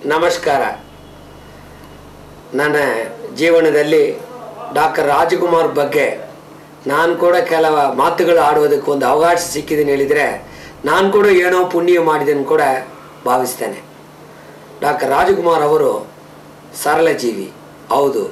ನಮಸ್ಕಾರ ನನ್ನ ಜೀವನದಲ್ಲಿ ಡಾಕ್ಟರ್ ರಾಜಕುಮಾರ್ ಬಗ್ಗೆ ನಾನು ಕೂಡ ಕೆಲವ ಮಾತುಗಳು ಆಡುವುದಕ್ಕೆ ಒಂದು ಅವಕಾಶ ಸಿಕ್ಕಿದೆ ಹೇಳಿದರೆ ನಾನು ಕೂಡ ಏನೋ ಪುಣ್ಯ ಮಾಡಿದೆನು ಕೂಡ ಭಾವಿಸ್ತೇನೆ ಡಾಕ್ಟರ್ ರಾಜಕುಮಾರ್ ಅವರು ಸರಳ ಜೀವಿ ಹೌದು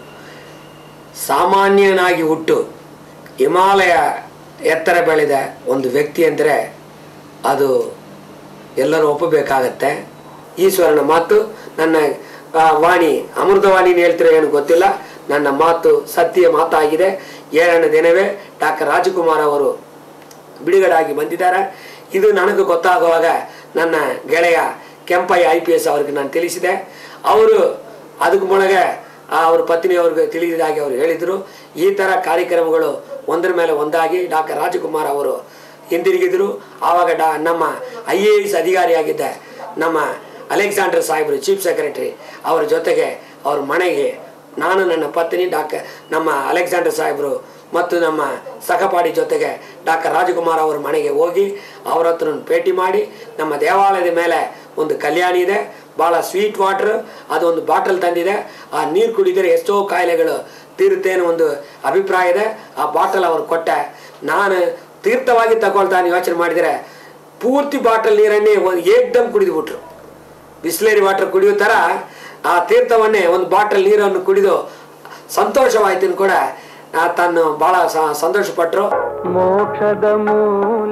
ಸಾಮಾನ್ಯನಾಗಿ ಹುಟ್ಟು ಹಿಮಾಲಯ ಎತ್ತರ ಬೆಳೆದ ಒಂದು ವ್ಯಕ್ತಿ ಅಂದರೆ ಅದು ಎಲ್ಲರೂ ಒಪ್ಪಬೇಕಾಗತ್ತೆ ಈಶ್ವರನ ಮಾತು ನನ್ನ ಆ, ವಾಣಿ ಅಮೃತವಾಣಿ ಹೇಳ್ತಿರೋ ಏನು ಗೊತ್ತಿಲ್ಲ ನನ್ನ ಮಾತು ಸತ್ಯ ಮಾತಾಗಿದೆ ಏಳನೇ ದಿನವೇ ಡಾಕ್ಟರ್ ರಾಜಕುಮಾರ್ ಅವರು ಬಿಡುಗಡೆಯಾಗಿ ಬಂದಿದ್ದಾರೆ ಇದು ನನಗೆ ಗೊತ್ತಾಗುವಾಗ ನನ್ನ ಗೆಳೆಯ ಕೆಂಪಯ್ಯ ಐ ಪಿ ಎಸ್ ಅವ್ರಿಗೆ ನಾನು ತಿಳಿಸಿದೆ ಅವರು ಅದಕ್ಕೆ ಮೊಳಗೆ ಆ ಅವ್ರ ಪತ್ನಿಯವ್ರಿಗೆ ತಿಳಿದಿದ್ದಾಗಿ ಅವರು ಹೇಳಿದರು ಈ ಥರ ಕಾರ್ಯಕ್ರಮಗಳು ಒಂದರ ಮೇಲೆ ಒಂದಾಗಿ ಡಾಕ್ಟರ್ ರಾಜಕುಮಾರ್ ಅವರು ಹಿಂದಿರುಗಿದ್ರು ಆವಾಗ ಡಾ ನಮ್ಮ ಐ ಎ ಎಸ್ ಅಧಿಕಾರಿಯಾಗಿದ್ದ ನಮ್ಮ ಅಲೆಕ್ಸಾಂಡರ್ ಸಾಹೇಬರು ಚೀಫ್ ಸೆಕ್ರೆಟರಿ ಅವರ ಜೊತೆಗೆ ಅವ್ರ ಮನೆಗೆ ನಾನು ನನ್ನ ಪತ್ನಿ ಡಾಕ್ಟರ್ ನಮ್ಮ ಅಲೆಕ್ಸಾಂಡರ್ ಸಾಹೇಬರು ಮತ್ತು ನಮ್ಮ ಸಹಪಾಠಿ ಜೊತೆಗೆ ಡಾಕ್ಟರ್ ರಾಜಕುಮಾರ್ ಅವರ ಮನೆಗೆ ಹೋಗಿ ಅವ್ರ ಹತ್ರ ಭೇಟಿ ಮಾಡಿ ನಮ್ಮ ದೇವಾಲಯದ ಮೇಲೆ ಒಂದು ಕಲ್ಯಾಣಿ ಇದೆ ಭಾಳ ಸ್ವೀಟ್ ವಾಟರ್ ಅದೊಂದು ಬಾಟಲ್ ತಂದಿದೆ ಆ ನೀರು ಕುಡಿದರೆ ಎಷ್ಟೋ ಕಾಯಿಲೆಗಳು ತೀರುತ್ತೆ ಅನ್ನೋ ಒಂದು ಅಭಿಪ್ರಾಯ ಇದೆ ಆ ಬಾಟಲ್ ಅವ್ರು ಕೊಟ್ಟೆ ನಾನು ತೀರ್ಥವಾಗಿ ತಗೊಳ್ತಾನೆ ಯೋಚನೆ ಮಾಡಿದರೆ ಪೂರ್ತಿ ಬಾಟಲ್ ನೀರನ್ನೇ ಒಂದು ಏಕ್ದಮ್ ಕುಡಿದು ಬಿಟ್ರು ಬಿಸ್ಲೇರಿ ವಾಟರ್ ಕುಡಿಯೋ ಥರ ಆ ತೀರ್ಥವನ್ನೇ ಒಂದು ಬಾಟಲ್ ನೀರನ್ನು ಕುಡಿದು ಸಂತೋಷವಾಯ್ತು ಕೂಡ ಆ, ತಾನು ಭಾಳ ಸಂತೋಷಪಟ್ಟರು ಮೋಕ್ಷದ ಮೂಲ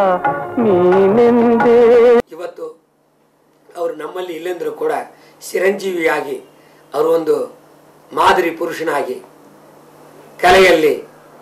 ನೀನೆಂದೇ ಇವತ್ತು ಅವರು ನಮ್ಮಲ್ಲಿ ಇಲ್ಲೆಂದರೂ ಕೂಡ ಚಿರಂಜೀವಿಯಾಗಿ ಅವರು ಒಂದು ಮಾದರಿ ಪುರುಷನಾಗಿ ಕಲೆಯಲ್ಲಿ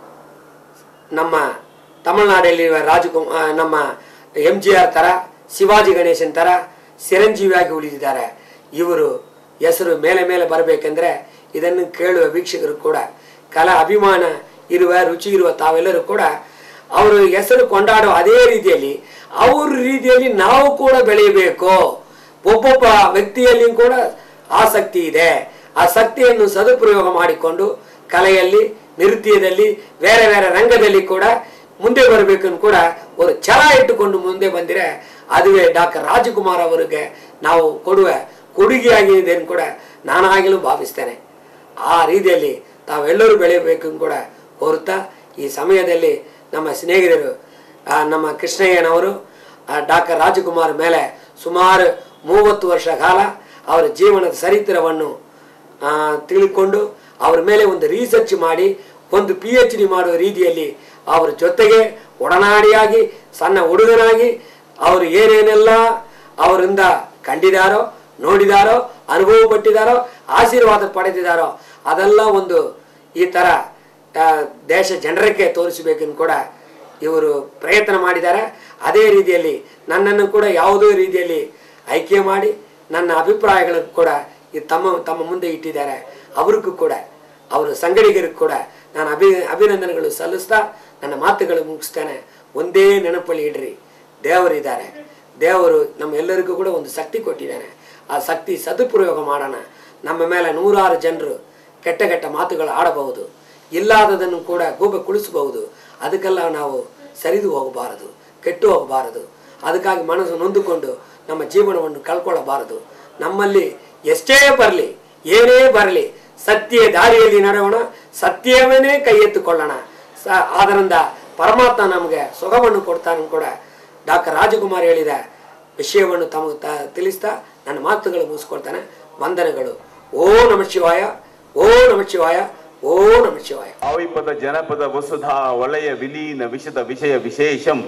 ನಮ್ಮ ತಮಿಳುನಾಡಲ್ಲಿ ರಾಜಕುಮಾರ್ ಆ, ನಮ್ಮ ಎಂ ಜಿ ಆರ್ ಥರ ಶಿವಾಜಿ ಗಣೇಶನ್ ಥರ ಚಿರಂಜೀವಿಯಾಗಿ ಉಳಿದಿದ್ದಾರೆ ಇವರು ಹೆಸರು ಮೇಲೆ ಮೇಲೆ ಬರಬೇಕೆಂದ್ರೆ ಇದನ್ನು ಕೇಳುವ ವೀಕ್ಷಕರು ಕೂಡ ಕಲಾ ಅಭಿಮಾನ ಇರುವ ರುಚಿ ಇರುವ ತಾವೆಲ್ಲರೂ ಕೂಡ ಅವರು ಹೆಸರು ಕೊಂಡಾಡುವ ಅದೇ ರೀತಿಯಲ್ಲಿ ಅವ್ರ ರೀತಿಯಲ್ಲಿ ನಾವು ಕೂಡ ಬೆಳೆಯಬೇಕು ಒಬ್ಬೊಬ್ಬ ವ್ಯಕ್ತಿಯಲ್ಲಿ ಕೂಡ ಆಸಕ್ತಿ ಇದೆ ಆ ಶಕ್ತಿಯನ್ನು ಸದುಪಯೋಗ ಮಾಡಿಕೊಂಡು ಕಲೆಯಲ್ಲಿ ನೃತ್ಯದಲ್ಲಿ ಬೇರೆ ಬೇರೆ ರಂಗದಲ್ಲಿ ಕೂಡ ಮುಂದೆ ಬರಬೇಕನ್ನು ಕೂಡ ಒಂದು ಛಲ ಇಟ್ಟುಕೊಂಡು ಮುಂದೆ ಬಂದಿರೆ ಅದುವೇ ಡಾಕ್ಟರ್ ರಾಜಕುಮಾರ್ ಅವರಿಗೆ ನಾವು ಕೊಡುವ ಕೊಡುಗೆಯಾಗಿದೆ ಅಂತ ಕೂಡ ನಾನಾಗಲೂ ಭಾವಿಸ್ತೇನೆ ಆ ರೀತಿಯಲ್ಲಿ ತಾವೆಲ್ಲರೂ ಬೆಳೆಯಬೇಕು ಕೂಡ ಕೋರುತ್ತಾ ಈ ಸಮಯದಲ್ಲಿ ನಮ್ಮ ಸ್ನೇಹಿತರು ಆ, ನಮ್ಮ ಕೃಷ್ಣಯ್ಯನವರು ಡಾಕ್ಟರ್ ರಾಜಕುಮಾರ್ ಮೇಲೆ ಸುಮಾರು ಮೂವತ್ತು ವರ್ಷ ಕಾಲ ಅವರ ಜೀವನದ ಚರಿತ್ರವನ್ನು ಆ, ತಿಳ್ಕೊಂಡು ಅವ್ರ ಮೇಲೆ ಒಂದು ರಿಸರ್ಚ್ ಮಾಡಿ ಒಂದು ಪಿ ಎಚ್ ಡಿ ಮಾಡುವ ರೀತಿಯಲ್ಲಿ ಅವ್ರ ಜೊತೆಗೆ ಒಡನಾಡಿಯಾಗಿ ಸಣ್ಣ ಹುಡುಗನಾಗಿ ಅವರು ಏನೇನೆಲ್ಲ ಅವರಿಂದ ಕಂಡಿದಾರೋ ನೋಡಿದಾರೋ ಅನುಭವ ಪಟ್ಟಿದಾರೋ ಆಶೀರ್ವಾದ ಪಡೆದಿದ್ದಾರೋ ಅದೆಲ್ಲ ಒಂದು ಈ ಥರ ಆ, ದೇಶ ಜನರಕ್ಕೆ ತೋರಿಸಬೇಕೆಂದು ಕೂಡ ಇವರು ಪ್ರಯತ್ನ ಮಾಡಿದ್ದಾರೆ ಅದೇ ರೀತಿಯಲ್ಲಿ ನನ್ನನ್ನು ಕೂಡ ಯಾವುದೇ ರೀತಿಯಲ್ಲಿ ಆಯ್ಕೆ ಮಾಡಿ ನನ್ನ ಅಭಿಪ್ರಾಯಗಳನ್ನು ಕೂಡ ಈ ತಮ್ಮ ತಮ್ಮ ಮುಂದೆ ಇಟ್ಟಿದ್ದಾರೆ ಅವ್ರಿಗೂ ಕೂಡ ಅವರ ಸಂಗಡಿಗರಿಗೂ ಕೂಡ ನಾನು ಅಭಿ ಅಭಿನಂದನೆಗಳು ಸಲ್ಲಿಸ್ತಾ ನನ್ನ ಮಾತುಗಳು ಮುಗಿಸ್ತೇನೆ ಒಂದೇ ನೆನಪಲ್ಲಿ ಇಡ್ರಿ ದೇವರಿದ್ದಾರೆ ದೇವರು ನಮ್ಮೆಲ್ಲರಿಗೂ ಕೂಡ ಒಂದು ಶಕ್ತಿ ಕೊಟ್ಟಿದ್ದಾನೆ ಆ ಶಕ್ತಿ ಸದುಪಯೋಗ ಮಾಡೋಣ ನಮ್ಮ ಮೇಲೆ ನೂರಾರು ಜನರು ಕೆಟ್ಟ ಕೆಟ್ಟ ಮಾತುಗಳು ಆಡಬಹುದು ಇಲ್ಲದದನ್ನು ಕೂಡ ಗೂಬೆ ಕುಳಿಸಬಹುದು ಅದಕ್ಕೆಲ್ಲ ನಾವು ಸರಿದು ಹೋಗಬಾರದು ಕೆಟ್ಟು ಹೋಗಬಾರದು ಅದಕ್ಕಾಗಿ ಮನಸ್ಸು ನೊಂದುಕೊಂಡು ನಮ್ಮ ಜೀವನವನ್ನು ಕಳ್ಕೊಳ್ಳಬಾರದು ನಮ್ಮಲ್ಲಿ ಎಷ್ಟೇ ಬರಲಿ ಏನೇ ಬರಲಿ ಸತ್ಯ ದಾರಿಯಲ್ಲಿ ನಡೆಯೋಣ ಸತ್ಯವನ್ನೇ ಕೈ ಎತ್ತುಕೊಳ್ಳೋಣ ಸ ಆದ್ದರಿಂದ ಪರಮಾತ್ಮ ನಮಗೆ ಸುಖವನ್ನು ಕೊಡ್ತಾನೆ ಕೂಡ ಡಾಕ್ಟರ್ ರಾಜಕುಮಾರ್ ಹೇಳಿದ ವಿಷಯವನ್ನು ತಮಗೆ ತ ತಿಳಿಸ್ತಾ ನನ್ನ ಮಾತುಗಳು ಮುಗಿಸ್ಕೊಳ್ತಾನೆ ವಂದನೆಗಳು ಓ ನಮ ಶಿವಾಯ ಓ ನಮ ಶಿವಾಯ ಓ ನಮ ಶಿವಾಯ ಆವಿಪದ ಜನಪದ ವಸುಧಾ ವಲಯ ವಿಲೀನ ವಿಷದ ವಿಷಯ ವಿಶೇಷಂ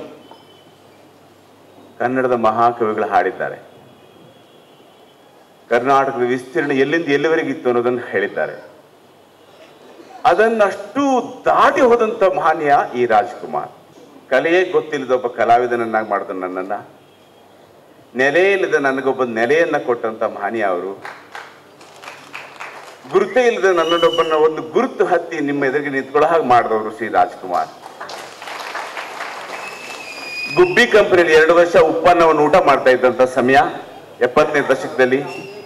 ಕನ್ನಡದ ಮಹಾಕವಿಗಳು ಹಾಡಿದ್ದಾರೆ ಕರ್ನಾಟಕದ ವಿಸ್ತೀರ್ಣ ಎಲ್ಲಿಂದ ಎಲ್ಲಿವರೆಗಿತ್ತು ಅನ್ನೋದನ್ನು ಹೇಳಿದ್ದಾರೆ ಅದನ್ನಷ್ಟು ದಾಟಿ ಹೋದಂತ ಮಾನ್ಯ ಈ ರಾಜ್ಕುಮಾರ್ ಕಲೆಯೇ ಗೊತ್ತಿಲ್ಲದ ಒಬ್ಬ ಕಲಾವಿದನನ್ನಾಗಿ ಮಾಡಿದ ನನ್ನನ್ನ ನೆಲೆ ಇಲ್ಲದ ನನಗೊಬ್ಬ ನೆಲೆಯನ್ನ ಕೊಟ್ಟಂತ ಮಾನ್ಯ ಅವರು ಗುರುತೇ ಇಲ್ಲದ ನನ್ನೊಬ್ಬನ ಒಂದು ಗುರುತು ಹತ್ತಿ ನಿಮ್ಮ ಎದುರಿಗೆ ನಿಂತ್ಕೊಳ್ಳೋ ಹಾಗೆ ಮಾಡಿದವರು ಶ್ರೀ ರಾಜ್ಕುಮಾರ್ ಗುಬ್ಬಿ ಕಂಪನಿಯಲ್ಲಿ ಎರಡು ವರ್ಷ ಉತ್ಪನ್ನವನ್ನು ಊಟ ಮಾಡ್ತಾ ಇದ್ದಂತ ಸಮಯ ಎಪ್ಪತ್ತನೇ ದಶಕದಲ್ಲಿ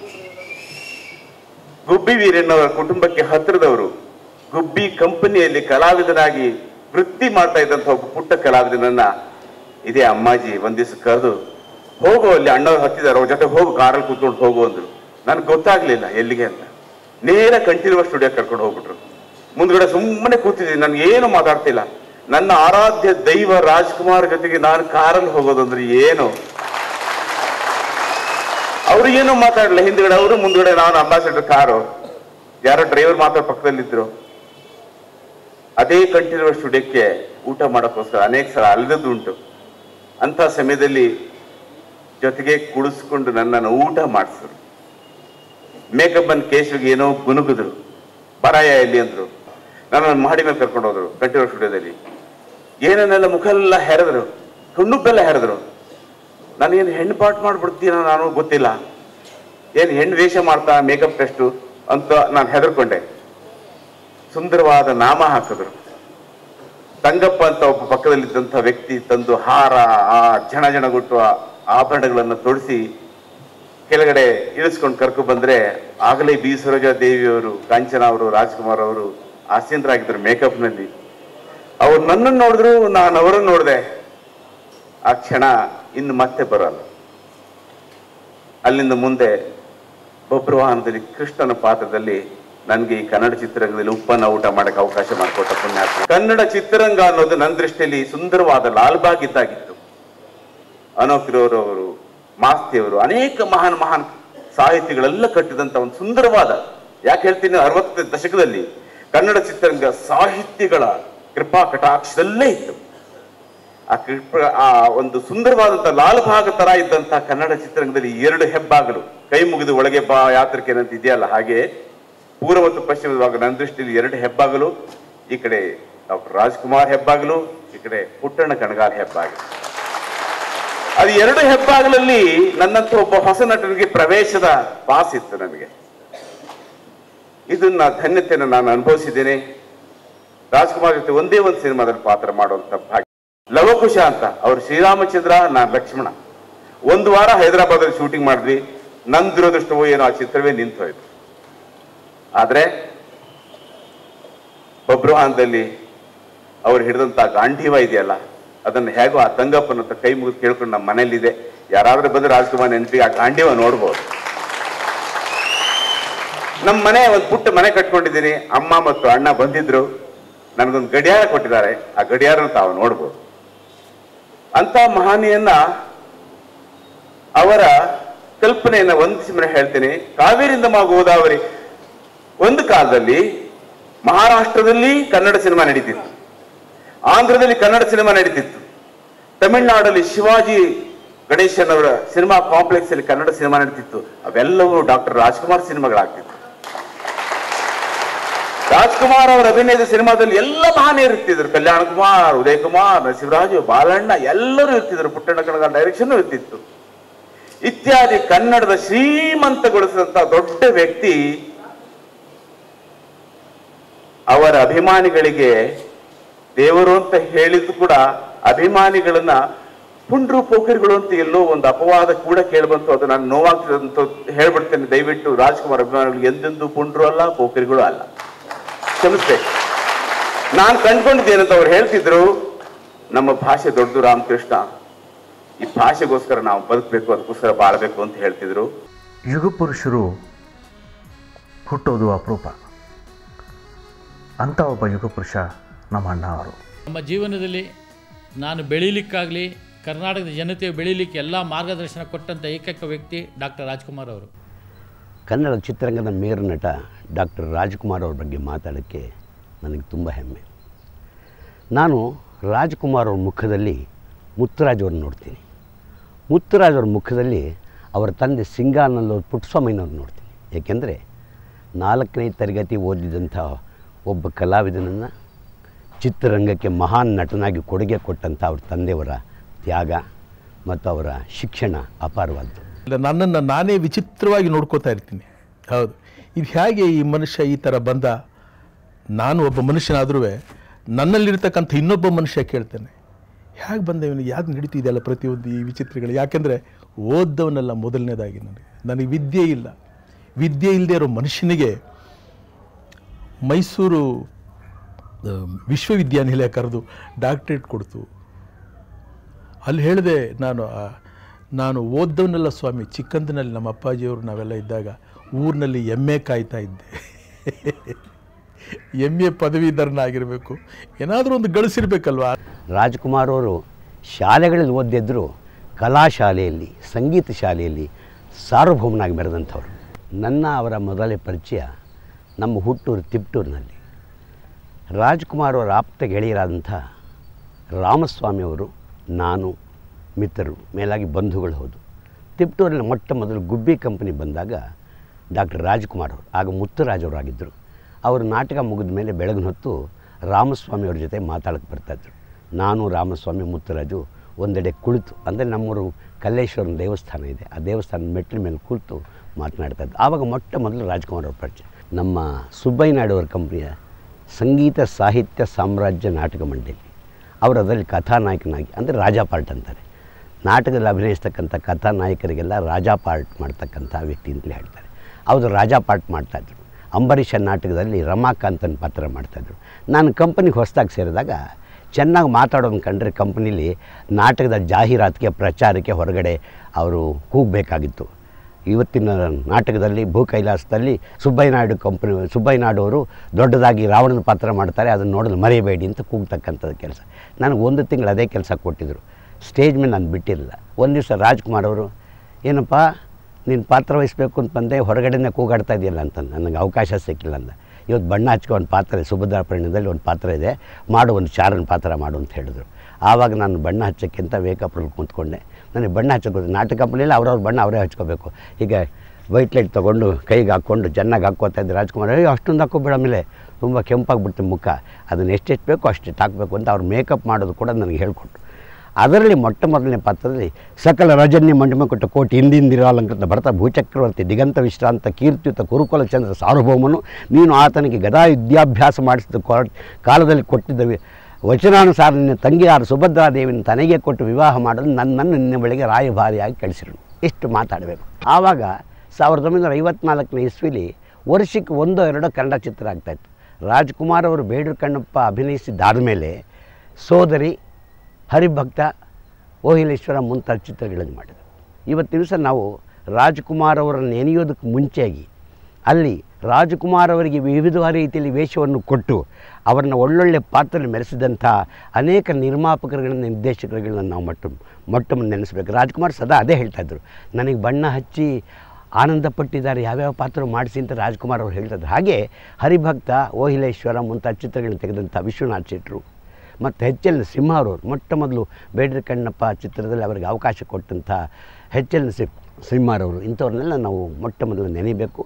ಗುಬ್ಬಿ ವೀರಣ್ಣವರ ಕುಟುಂಬಕ್ಕೆ ಹತ್ತಿರದವರು ಗುಬ್ಬಿ ಕಂಪನಿಯಲ್ಲಿ ಕಲಾವಿದನಾಗಿ ವೃತ್ತಿ ಮಾಡ್ತಾ ಇದ್ದಂತ ಒಬ್ಬ ಪುಟ್ಟ ಕಲಾವಿದನನ್ನ ಇದೇ ಅಮ್ಮಾಜಿ ಒಂದ್ ದಿವಸ ಕರೆದು ಹೋಗು ಅಲ್ಲಿ ಅಣ್ಣವ್ರು ಹತ್ತಿದಾರೆ ಅವ್ರ ಜೊತೆ ಹೋಗು ಕಾರಲ್ಲಿ ಕೂತ್ಕೊಂಡು ಹೋಗು ಅಂದ್ರು ನನಗೆ ಗೊತ್ತಾಗ್ಲಿಲ್ಲ ಎಲ್ಲಿಗೆ ಅಂತ ನೇರ ಕಂಠೀರವ ಸ್ಟುಡಿಯೋ ಕರ್ಕೊಂಡು ಹೋಗ್ಬಿಟ್ರು ಮುಂದ್ಗಡೆ ಸುಮ್ಮನೆ ಕೂತಿದ್ದೀನಿ ನನ್ಗೆ ಏನು ಮಾತಾಡ್ತಿಲ್ಲ ನನ್ನ ಆರಾಧ್ಯ ದೈವ ರಾಜ್ಕುಮಾರ್ ಜೊತೆಗೆ ನಾನು ಕಾರಲ್ಲಿ ಹೋಗೋದಂದ್ರೆ ಏನು ಅವ್ರಿಗೇನು ಮಾತಾಡಲಿಲ್ಲ ಹಿಂದ್ಗಡೆ ಅವರು ಮುಂದ್ಗಡೆ ನಾನು ಅಂಬಾಸಿಡರ್ ಕಾರು ಯಾರೋ ಡ್ರೈವರ್ ಮಾತ್ರ ಪಕ್ಕದಲ್ಲಿದ್ರು ಅದೇ ಕಂಠೀರವ ಸ್ಟುಡಿಯೋಕ್ಕೆ ಊಟ ಮಾಡೋಕ್ಕೋಸ್ಕರ ಅನೇಕ ಸಲ ಅಲೆದದ್ದು ಉಂಟು ಅಂತ ಸಮಯದಲ್ಲಿ ಜೊತೆಗೆ ಕುಡಿಸ್ಕೊಂಡು ನನ್ನನ್ನು ಊಟ ಮಾಡಿಸಿದ್ರು ಮೇಕಪ್ ಬಂದ್ ಕೇಶವಿಗೆ ಏನೋ ಗುನುಗಿದ್ರು ಬರಾಯ ಎಲ್ಲಿ ಅಂದ್ರು ನನ್ನನ್ನು ಮಾಡಿ ಮೇಲೆ ಕರ್ಕೊಂಡು ಹೋದ್ರು ಕಂಠೀರವ ಸ್ಟುಡಿಯೋದಲ್ಲಿ ಏನೇನೆಲ್ಲ ಮುಖ ಎಲ್ಲ ಹೆರೆದ್ರು ಹುಣ್ಣುಬ್ಬೆಲ್ಲ ಹೆರೆದ್ರು ನಾನೇನು ಹೆಣ್ಣು ಪಾಟ್ ಮಾಡ್ಬಿಡ್ತೀನೋ ನಾನು ಗೊತ್ತಿಲ್ಲ ಏನು ಹೆಣ್ಣು ವೇಷ ಮಾಡ್ತಾ ಮೇಕಪ್ ಟೆಸ್ಟು ಅಂತ ನಾನು ಹೆದರ್ಕೊಂಡೆ ಸುಂದರವಾದ ನಾಮ ಹಾಕಿದ್ರು ತಂಗಪ್ಪ ಅಂತ ಒಬ್ಬ ಪಕ್ಕದಲ್ಲಿದ್ದಂಥ ವ್ಯಕ್ತಿ ತಂದು ಹಾರ ಆ ಜಣ ಜಣಗುಟ್ಟು ಆ ಆಭರಣಗಳನ್ನು ತೊಡಿಸಿ ಕೆಳಗಡೆ ಇಳಿಸ್ಕೊಂಡು ಕರ್ಕೊ ಬಂದ್ರೆ ಆಗಲೇ ಬಿ ಸರೋಜಾ ದೇವಿಯವರು ಕಾಂಚನ ಅವರು ರಾಜ್ಕುಮಾರ್ ಅವರು ಆಸೀನರಾಗಿದ್ದರು ಮೇಕಪ್ನಲ್ಲಿ ಅವ್ರು ನನ್ನನ್ನು ನೋಡಿದ್ರು ನಾನು ಅವರನ್ನು ನೋಡಿದೆ ಆ ಕ್ಷಣ ಇನ್ನು ಮತ್ತೆ ಬರಲ್ಲ ಅಲ್ಲಿಂದ ಮುಂದೆ ಬಬ್ರವಾಹನದಲ್ಲಿ ಕೃಷ್ಣನ ಪಾತ್ರದಲ್ಲಿ ನನಗೆ ಈ ಕನ್ನಡ ಚಿತ್ರರಂಗದಲ್ಲಿ ಉಪ್ಪನ್ನ ಊಟ ಮಾಡಕ್ಕೆ ಅವಕಾಶ ಮಾಡಿಕೊಟ್ಟ ಪುಣ್ಯಾತ್ಮ ಕನ್ನಡ ಚಿತ್ರರಂಗ ಅನ್ನೋದು ನನ್ನ ದೃಷ್ಟಿಯಲ್ಲಿ ಸುಂದರವಾದ ಲಾಲ್ಬಾಗ್ ಇದ್ದಾಗಿತ್ತು ಅನೋಕಿರೋರವರು ಮಾಸ್ತಿಯವರು ಅನೇಕ ಮಹಾನ್ ಮಹಾನ್ ಸಾಹಿತಿಗಳೆಲ್ಲ ಕಟ್ಟಿದಂತ ಒಂದು ಸುಂದರವಾದ ಯಾಕೆ ಹೇಳ್ತೀನಿ ಅರವತ್ತ ದಶಕದಲ್ಲಿ ಕನ್ನಡ ಚಿತ್ರರಂಗ ಸಾಹಿತ್ಯಗಳ ಕೃಪಾ ಕಟಾಕ್ಷದಲ್ಲೇ ಇತ್ತು ಆ ಕೃಪ ಆ ಒಂದು ಸುಂದರವಾದಂತ ಲಾಲ್ ಭಾಗ ತರ ಇದ್ದಂತ ಕನ್ನಡ ಚಿತ್ರರಂಗದಲ್ಲಿ ಎರಡು ಹೆಬ್ಬಾಗಲು ಕೈ ಮುಗಿದು ಒಳಗೆ ಬಾ ಯಾತ್ರಿಕೆನಂತ ಇದೆಯಲ್ಲ ಹಾಗೆ ಪೂರ್ವ ಮತ್ತು ಪಶ್ಚಿಮದ ಭಾಗ ನನ್ನ ದೃಷ್ಟಿಯಲ್ಲಿ ಎರಡು ಹೆಬ್ಬಾಗಲು ಈ ಕಡೆ ಡಾಕ್ಟರ್ ರಾಜ್ಕುಮಾರ್ ಹೆಬ್ಬಾಗಲು ಈ ಕಡೆ ಪುಟ್ಟಣ್ಣ ಕಣಗಾಲ್ ಹೆಬ್ಬಾಗಲು ಅದು ಎರಡು ಹೆಬ್ಬಾಗಲಲ್ಲಿ ನನ್ನಂತ ಒಬ್ಬ ಹೊಸ ನಟನಿಗೆ ಪ್ರವೇಶದ ಪಾಸ್ ಇತ್ತು ನನಗೆ ಇದನ್ನ ಧನ್ಯತೆಯನ್ನು ನಾನು ಅನುಭವಿಸಿದ್ದೇನೆ ರಾಜ್ಕುಮಾರ್ ಜೊತೆ ಒಂದೇ ಒಂದು ಸಿನಿಮಾದಲ್ಲಿ ಪಾತ್ರ ಮಾಡುವಂತ ಭಾಗ್ಯ ಲವಕುಶ ಅಂತ ಅವ್ರು ಶ್ರೀರಾಮಚಂದ್ರ ನಾನು ಲಕ್ಷ್ಮಣ ಒಂದು ವಾರ ಹೈದರಾಬಾದಲ್ಲಿ ಶೂಟಿಂಗ್ ಮಾಡಿದ್ವಿ ನನ್ನ ದುರದೃಷ್ಟವೋ ಏನೋ ಆ ಚಿತ್ರವೇ ನಿಂತು ಹೋಯ್ತು ಆದ್ರೆ ಬಬ್ರುಹಾನದಲ್ಲಿ ಅವ್ರು ಹಿಡಿದಂತ ಗಾಂಧೀವ ಇದೆಯಲ್ಲ ಅದನ್ನ ಹೇಗೋ ಆ ತಂಗಪ್ಪನ ಹತ್ರ ಕೈ ಮುಗಿದು ಕೇಳ್ಕೊಂಡು ನಮ್ಮ ಮನೇಲಿದೆ ಯಾರಾದ್ರೂ ಬಂದ್ರೆ ರಾಜ್ಕುಮಾರ್ ನೆನಪಿಗೆ ಆ ಗಾಂಧೀವ ನೋಡ್ಬೋದು ನಮ್ಮ ಮನೆ ಒಂದು ಪುಟ್ಟ ಮನೆ ಕಟ್ಕೊಂಡಿದ್ದೀನಿ ಅಮ್ಮ ಮತ್ತು ಅಣ್ಣ ಬಂದಿದ್ರು ನನಗೊಂದು ಗಡಿಯಾರ ಕೊಟ್ಟಿದ್ದಾರೆ ಆ ಗಡಿಯಾರ ತಾವು ನೋಡ್ಬೋದು ಅಂತ ಮಹಾನಿಯನ್ನ ಅವರ ಕಲ್ಪನೆಯನ್ನ ವಂದಿಸಿ ಮನೆ ಹೇಳ್ತೇನೆ ಕಾವೇರಿಂದ ಮಾ ಗೋದಾವರಿ ಒಂದು ಕಾಲದಲ್ಲಿ ಮಹಾರಾಷ್ಟ್ರದಲ್ಲಿ ಕನ್ನಡ ಸಿನಿಮಾ ನಡೀತಿತ್ತು ಆಂಧ್ರದಲ್ಲಿ ಕನ್ನಡ ಸಿನಿಮಾ ನಡೀತಿತ್ತು ತಮಿಳುನಾಡಲ್ಲಿ ಶಿವಾಜಿ ಗಣೇಶನ್ ಅವರ ಸಿನಿಮಾ ಕಾಂಪ್ಲೆಕ್ಸ್ ಅಲ್ಲಿ ಕನ್ನಡ ಸಿನಿಮಾ ನಡೀತಿತ್ತು ಅವೆಲ್ಲವೂ ಡಾಕ್ಟರ್ ರಾಜ್ಕುಮಾರ್ ಸಿನಿಮಾಗಳಾಗ್ತಿತ್ತು ರಾಜ್ಕುಮಾರ್ ಅವರ ಅಭಿನಯದ ಸಿನಿಮಾದಲ್ಲಿ ಎಲ್ಲ ಮಹಾನೀಯರು ಇರ್ತಿದ್ರು ಕಲ್ಯಾಣ ಕುಮಾರ್ ಉದಯ್ ಕುಮಾರ್ ನರಸಿಂಹರಾಜು ಬಾಲಣ್ಣ ಎಲ್ಲರೂ ಇರ್ತಿದ್ರು ಪುಟ್ಟಣ್ಣ ಕಣಗಾಲ ಡೈರೆಕ್ಷನ್ ಇರ್ತಿತ್ತು ಇತ್ಯಾದಿ ಕನ್ನಡದ ಶ್ರೀಮಂತಗೊಳಿಸಿದಂತ ದೊಡ್ಡ ವ್ಯಕ್ತಿ ಅವರ ಅಭಿಮಾನಿಗಳಿಗೆ ದೇವರು ಅಂತ ಹೇಳಿದ್ದು ಕೂಡ ಅಭಿಮಾನಿಗಳನ್ನ ಪುಂಡ್ರು ಪೋಖರಿಗಳು ಅಂತ ಎಲ್ಲೋ ಒಂದು ಅಪವಾದ ಕೂಡ ಕೇಳ್ಬಂತು ಅದು ನಾನು ನೋವಾಗ್ತದೆ ಅಂತ ಹೇಳ್ಬಿಡ್ತೇನೆ ದಯವಿಟ್ಟು ರಾಜ್ಕುಮಾರ್ ಅಭಿಮಾನಿಗಳು ಎಂದೆಂದೂ ಪುಂಡ್ರು ಅಲ್ಲ ಪೋಖರಿಗಳು ಅಲ್ಲ ಕ್ಷಮಿಸ್ಬೇಕು ನಾನು ಕಂಡ್ಕೊಂಡಿದ್ದೇನಂತ ಅವ್ರು ಹೇಳ್ತಿದ್ರು ನಮ್ಮ ಭಾಷೆ ದೊಡ್ಡದು ರಾಮಕೃಷ್ಣ ಈ ಭಾಷೆಗೋಸ್ಕರ ನಾವು ಬದುಕಬೇಕು ಅದಕ್ಕೋಸ್ಕರ ಬಾಳ್ಬೇಕು ಅಂತ ಹೇಳ್ತಿದ್ರು ಯುಗ ಪುರುಷರು ಹುಟ್ಟೋದು ಅಪರೂಪ ಅಂಥ ಒಬ್ಬ ಯುಗ ಪುರುಷ ನಮ್ಮ ಅಣ್ಣ ಅವರು ನಮ್ಮ ಜೀವನದಲ್ಲಿ ನಾನು ಬೆಳೀಲಿಕ್ಕಾಗಲಿ ಕರ್ನಾಟಕದ ಜನತೆ ಬೆಳೀಲಿಕ್ಕೆ ಎಲ್ಲ ಮಾರ್ಗದರ್ಶನ ಕೊಟ್ಟಂಥ ಏಕೈಕ ವ್ಯಕ್ತಿ ಡಾಕ್ಟರ್ ರಾಜ್ಕುಮಾರ್ ಅವರು ಕನ್ನಡ ಚಿತ್ರರಂಗದ ಮೇರು ನಟ ಡಾಕ್ಟರ್ ರಾಜ್ಕುಮಾರ್ ಅವ್ರ ಬಗ್ಗೆ ಮಾತಾಡೋಕ್ಕೆ ನನಗೆ ತುಂಬ ಹೆಮ್ಮೆ ನಾನು ರಾಜ್ಕುಮಾರ್ ಅವ್ರ ಮುಖದಲ್ಲಿ ಮುತ್ತುರಾಜ್ ಅವ್ರನ್ನ ನೋಡ್ತೀನಿ ಮುತ್ತುರಾಜ್ ಅವ್ರ ಮುಖದಲ್ಲಿ ಅವರ ತಂದೆ ಸಿಂಗಾನಲ್ಲವ್ರ ಪುಟ್ಟಸ್ವಾಮಿನವ್ರು ನೋಡ್ತೀನಿ ಏಕೆಂದರೆ ನಾಲ್ಕನೇ ತರಗತಿ ಓದಿದಂಥ ಒಬ್ಬ ಕಲಾವಿದನನ್ನು ಚಿತ್ರರಂಗಕ್ಕೆ ಮಹಾನ್ ನಟನಾಗಿ ಕೊಡುಗೆ ಕೊಟ್ಟಂಥ ಅವ್ರ ತಂದೆಯವರ ತ್ಯಾಗ ಮತ್ತು ಅವರ ಶಿಕ್ಷಣ ಅಪಾರವಾದ್ದು ಇಲ್ಲ ನನ್ನನ್ನು ನಾನೇ ವಿಚಿತ್ರವಾಗಿ ನೋಡ್ಕೋತಾ ಇರ್ತೀನಿ ಹೌದು ಇದು ಹೇಗೆ ಈ ಮನುಷ್ಯ ಈ ಥರ ಬಂದ ನಾನು ಒಬ್ಬ ಮನುಷ್ಯನಾದ್ರೂ ನನ್ನಲ್ಲಿರ್ತಕ್ಕಂಥ ಇನ್ನೊಬ್ಬ ಮನುಷ್ಯ ಕೇಳ್ತೇನೆ ಹೇಗೆ ಬಂದ ಇವನಿಗೆ ಯಾಕೆ ನಡೀತಿದೆಯಲ್ಲ ಪ್ರತಿಯೊಂದು ಈ ವಿಚಿತ್ರಗಳು ಯಾಕೆಂದರೆ ಓದ್ದವನಲ್ಲ ಮೊದಲನೇದಾಗಿ ನನಗೆ ನನಗೆ ವಿದ್ಯೆ ಇಲ್ಲ ವಿದ್ಯೆ ಇಲ್ಲದೆ ಇರೋ ಮನುಷ್ಯನಿಗೆ ಮೈಸೂರು ಆ, ವಿಶ್ವವಿದ್ಯಾನಿಲಯ ಕರೆದು ಡಾಕ್ಟ್ರೇಟ್ ಕೊಡ್ತು ಅಲ್ಲಿ ಹೇಳಿದೆ ನಾನು ಆ, ನಾನು ಓದ್ದವನಲ್ಲ ಸ್ವಾಮಿ ಚಿಕ್ಕಂದಿನಲ್ಲಿ ನಮ್ಮ ಅಪ್ಪಾಜಿಯವರು ನಾವೆಲ್ಲ ಇದ್ದಾಗ ಊರಿನಲ್ಲಿ ಎಮ್ಮೆ ಕಾಯ್ತಾ ಇದ್ದೆ ಎಮ್ ಎ ಪದವೀಧರನಾಗಿರಬೇಕು ಏನಾದರೂ ಒಂದು ಗಳಿಸಿರ್ಬೇಕಲ್ವಾ ರಾಜ್ಕುಮಾರ್ ಅವರು ಶಾಲೆಗಳಲ್ಲಿ ಓದಿದ್ರು ಕಲಾಶಾಲೆಯಲ್ಲಿ ಸಂಗೀತ ಶಾಲೆಯಲ್ಲಿ ಸಾರ್ವಭೌಮನಾಗಿ ಬೆಳೆದಂಥವ್ರು ನನ್ನ ಅವರ ಮೊದಲೇ ಪರಿಚಯ ನಮ್ಮ ಹುಟ್ಟೂರು ತಿಪ್ಟೂರಿನಲ್ಲಿ ರಾಜ್ಕುಮಾರ್ ಅವರ ಆಪ್ತ ಗೆಳೆಯರಾದಂಥ ರಾಮಸ್ವಾಮಿ ಅವರು ನಾನು ಮಿತ್ರರು ಮೇಲಾಗಿ ಬಂಧುಗಳು ಹೌದು ತಿಪ್ಟೂರಿನ ಮೊಟ್ಟ ಮೊದಲು ಗುಬ್ಬಿ ಕಂಪನಿ ಬಂದಾಗ ಡಾಕ್ಟರ್ ರಾಜ್ಕುಮಾರ್ ಅವರು ಆಗ ಮುತ್ತುರಾಜ್ ಅವರು ಆಗಿದ್ದರು ಅವರು ನಾಟಕ ಮುಗಿದ ಮೇಲೆ ಬೆಳಗಿನ ಹೊತ್ತು ರಾಮಸ್ವಾಮಿ ಅವ್ರ ಜೊತೆ ಮಾತಾಡಕ್ಕೆ ಬರ್ತಾಯಿದ್ರು ನಾನು ರಾಮಸ್ವಾಮಿ ಮುತ್ತುರಾಜು ಒಂದೆಡೆ ಕುಳಿತು ಅಂದರೆ ನಮ್ಮೂರು ಕಲ್ಲೇಶ್ವರನ ದೇವಸ್ಥಾನ ಇದೆ ಆ ದೇವಸ್ಥಾನದ ಮೆಟ್ಟಿಲ ಮೇಲೆ ಕುಳಿತು ಮಾತನಾಡ್ತಾಯಿದ್ದು ಆವಾಗ ಮೊಟ್ಟ ಮೊದಲು ರಾಜ್ಕುಮಾರ್ ಅವ್ರ ಪರಿಚಯ ನಮ್ಮ ಸುಬ್ಬಯ್ಯ ನಾಯ್ಡು ಅವರ ಕಂಪ್ನಿಯ ಸಂಗೀತ ಸಾಹಿತ್ಯ ಸಾಮ್ರಾಜ್ಯ ನಾಟಕ ಮಂಡಳಿ ಅವರು ಅದರಲ್ಲಿ ಕಥಾನಾಯಕನಾಗಿ ಅಂದರೆ ರಾಜಾ ಪಾರ್ಟ್ ಅಂತಾರೆ ನಾಟಕದಲ್ಲಿ ಅಭಿನಯಿಸ್ತಕ್ಕಂಥ ಕಥಾನಾಯಕರಿಗೆಲ್ಲ ರಾಜಾ ಪಾರ್ಟ್ ಮಾಡ್ತಕ್ಕಂಥ ವ್ಯಕ್ತಿ ಅಂತಲೇ ಹೇಳ್ತಾರೆ ಅವರು ರಾಜಾ ಪಾರ್ಟ್ ಮಾಡ್ತಾಯಿದ್ರು ಅಂಬರೀಷ ನಾಟಕದಲ್ಲಿ ರಮಾಕಾಂತನ ಪಾತ್ರ ಮಾಡ್ತಾಯಿದ್ರು ನಾನು ಕಂಪನಿಗೆ ಹೊಸದಾಗಿ ಸೇರಿದಾಗ ಚೆನ್ನಾಗಿ ಮಾತಾಡೋದು ಕಂಡ್ರೆ ಕಂಪ್ನೀಲಿ ನಾಟಕದ ಜಾಹೀರಾತಿಗೆ ಪ್ರಚಾರಕ್ಕೆ ಹೊರಗಡೆ ಅವರು ಕೂಗಬೇಕಾಗಿತ್ತು ಇವತ್ತಿನ ನಾಟಕದಲ್ಲಿ ಭೂ ಕೈಲಾಸದಲ್ಲಿ ಸುಬ್ಬಯ್ಯ ನಾಯ್ಡು ಕಂಪನಿ ಸುಬ್ಬಯ್ಯ ನಾಯ್ಡು ಅವರು ದೊಡ್ಡದಾಗಿ ರಾವಣನ ಪಾತ್ರ ಮಾಡ್ತಾರೆ ಅದನ್ನು ನೋಡಲು ಮರೆಯಬೇಡಿ ಅಂತ ಕೂಗ್ತಕ್ಕಂಥದ್ದು ಕೆಲಸ ನನಗೆ ಒಂದು ತಿಂಗಳು ಅದೇ ಕೆಲಸ ಕೊಟ್ಟಿದ್ದರು ಸ್ಟೇಜ್ ಮೇಲೆ ನಾನು ಬಿಟ್ಟಿರಲಿಲ್ಲ ಒಂದು ದಿವಸ ರಾಜ್ಕುಮಾರ್ ಅವರು ಏನಪ್ಪ ನೀನು ಪಾತ್ರ ವಹಿಸ್ಬೇಕು ಅಂತ ಬಂದೆ ಹೊರಗಡೆನೇ ಕೂಗಾಡ್ತಾ ಇದೆಯಲ್ಲ ಅಂತ ನನಗೆ ಅವಕಾಶ ಸಿಕ್ಕಿಲ್ಲ ಅಂದ ಇವತ್ತು ಬಣ್ಣ ಹಚ್ಕೊ ಒಂದು ಪಾತ್ರ ಇದೆ ಸುಭದ್ರಾ ಪರಿಣಯದಲ್ಲಿ ಒಂದು ಪಾತ್ರ ಇದೆ ಮಾಡು ಒಂದು ಚಾರನ್ ಪಾತ್ರ ಮಾಡು ಅಂತ ಹೇಳಿದ್ರು ಆವಾಗ ನಾನು ಬಣ್ಣ ಹಚ್ಚೋಕ್ಕೆ ಅಂತ ವೇಕಪ್ರಲ್ಲಿ ಕೂತ್ಕೊಂಡೆ ನನಗೆ ಬಣ್ಣ ಹಚ್ಚೋದು ನಾಟಕ ಕಂಪ್ನಿಯಲ್ಲಿ ಅವ್ರವ್ರ ಬಣ್ಣ ಅವರೇ ಹಚ್ಕೋಬೇಕು ಈಗ ವೈಟ್ ಲೈಟ್ ತೊಗೊಂಡು ಕೈಗೆ ಹಾಕ್ಕೊಂಡು ಚೆನ್ನಾಗಿ ಹಾಕ್ಕೋತಾ ಇದ್ದೆ ರಾಜ್ಕುಮಾರ್ ಅಯ್ಯೋ ಅಷ್ಟೊಂದು ಹಾಕೋಬೇಡ ಆಮೇಲೆ ತುಂಬ ಕೆಂಪಾಗ್ಬಿಡ್ತು ಮುಖ ಅದನ್ನು ಎಷ್ಟೆಷ್ಟು ಬೇಕೋ ಅಷ್ಟೆಷ್ಟು ಹಾಕಬೇಕು ಅಂತ ಅವ್ರು ಮೇಕಪ್ ಮಾಡೋದು ಕೂಡ ನನಗೆ ಹೇಳ್ಕೊಟ್ರು ಅದರಲ್ಲಿ ಮೊಟ್ಟ ಮೊದಲನೇ ಪಾತ್ರದಲ್ಲಿ ಸಕಲ ರಜನ್ಯ ಮಂಡಮ ಕೊಟ್ಟ ಕೋಟಿ ಹಿಂದಿಂದಿರಾಲಂಕೃತ ಭರತ ಭೂಚಕ್ರವರ್ತಿ ದಿಗಂತ ವಿಶ್ರಾಂತ ಕೀರ್ತಿಯುತ ಕುರುಕುಲ ಚಂದ್ರ ಸಾರ್ವಭೌಮನು ನೀನು ಆತನಿಗೆ ಗದಾ ವಿದ್ಯಾಭ್ಯಾಸ ಮಾಡಿಸಿದ ಕೊ ಕಾಲದಲ್ಲಿ ಕೊಟ್ಟಿದ್ದ ವಿ- ವಚನಾನುಸಾರ ನಿನ್ನ ತಂಗಿಯಾರು ಸುಭದ್ರಾದೇವಿನ ತನಗೆ ಕೊಟ್ಟು ವಿವಾಹ ಮಾಡಲು ನನ್ನನ್ನು ನಿನ್ನ ಬಳಿಗೆ ರಾಯಭಾರಿಯಾಗಿ ಕಳಿಸಿರು ಇಷ್ಟು ಮಾತಾಡಬೇಕು ಆವಾಗ ಸಾವಿರದ ಒಂಬೈನೂರ ಐವತ್ನಾಲ್ಕನೇ ಇಸ್ವಿಲಿ ವರ್ಷಕ್ಕೆ ಒಂದೋ ಎರಡೋ ಕನ್ನಡ ಚಿತ್ರ ಆಗ್ತಾಯಿತ್ತು ರಾಜ್ಕುಮಾರ್ ಅವರು ಬೇಡರು ಕಣ್ಣಪ್ಪ ಅಭಿನಯಿಸಿದ್ದಾದ ಮೇಲೆ ಸೋದರಿ ಹರಿಭಕ್ತ ಓಹಿಲೇಶ್ವರ ಮುಂತಾದ ಚಿತ್ರಗಳನ್ನು ಮಾಡಿದರು ಇವತ್ತಿನ ದಿವಸ ನಾವು ರಾಜ್ಕುಮಾರ್ ಅವರನ್ನು ನೆನೆಯೋದಕ್ಕೆ ಮುಂಚೆಯಾಗಿ ಅಲ್ಲಿ ರಾಜ್ಕುಮಾರ್ ಅವರಿಗೆ ವಿವಿಧ ರೀತಿಯಲ್ಲಿ ವೇಷವನ್ನು ಕೊಟ್ಟು ಅವರನ್ನ ಒಳ್ಳೊಳ್ಳೆ ಪಾತ್ರದಲ್ಲಿ ಮೆರೆಸಿದಂಥ ಅನೇಕ ನಿರ್ಮಾಪಕರುಗಳನ್ನ ನಿರ್ದೇಶಕರುಗಳನ್ನ ನಾವು ಮೊಟ್ಟ ಮೊಟ್ಟ ನೆನೆಸ್ಬೇಕು ರಾಜ್ಕುಮಾರ್ ಸದಾ ಅದೇ ಹೇಳ್ತಾಯಿದ್ರು ನನಗೆ ಬಣ್ಣ ಹಚ್ಚಿ ಆನಂದ ಪಟ್ಟಿದ್ದಾರೆ ಯಾವ್ಯಾವ ಪಾತ್ರ ಮಾಡಿಸಿ ಅಂತ ರಾಜ್ಕುಮಾರ್ ಅವರು ಹೇಳ್ತಾಯಿದ್ರು ಹಾಗೆ ಹರಿಭಕ್ತ ಓಹಿಲೇಶ್ವರ ಮುಂತಾದ ಚಿತ್ರಗಳನ್ನ ತೆಗೆದಂಥ ವಿಶ್ವನಾಥ್ ಶೆಟ್ಟರು ಮತ್ತು ಎಚ್ ಎಲ್ ಸಿಂಹರವರು ಮೊಟ್ಟ ಮೊದಲು ಬೇಡ್ರ ಕಣ್ಣಪ್ಪ ಚಿತ್ರದಲ್ಲಿ ಅವರಿಗೆ ಅವಕಾಶ ಕೊಟ್ಟಂಥ ಎಚ್ ಎಲ್ ಸಿ ಸಿಂಹರವರು ಇಂಥವ್ರನ್ನೆಲ್ಲ ನಾವು ಮೊಟ್ಟ ಮೊದಲು ನೆನೆಯಬೇಕು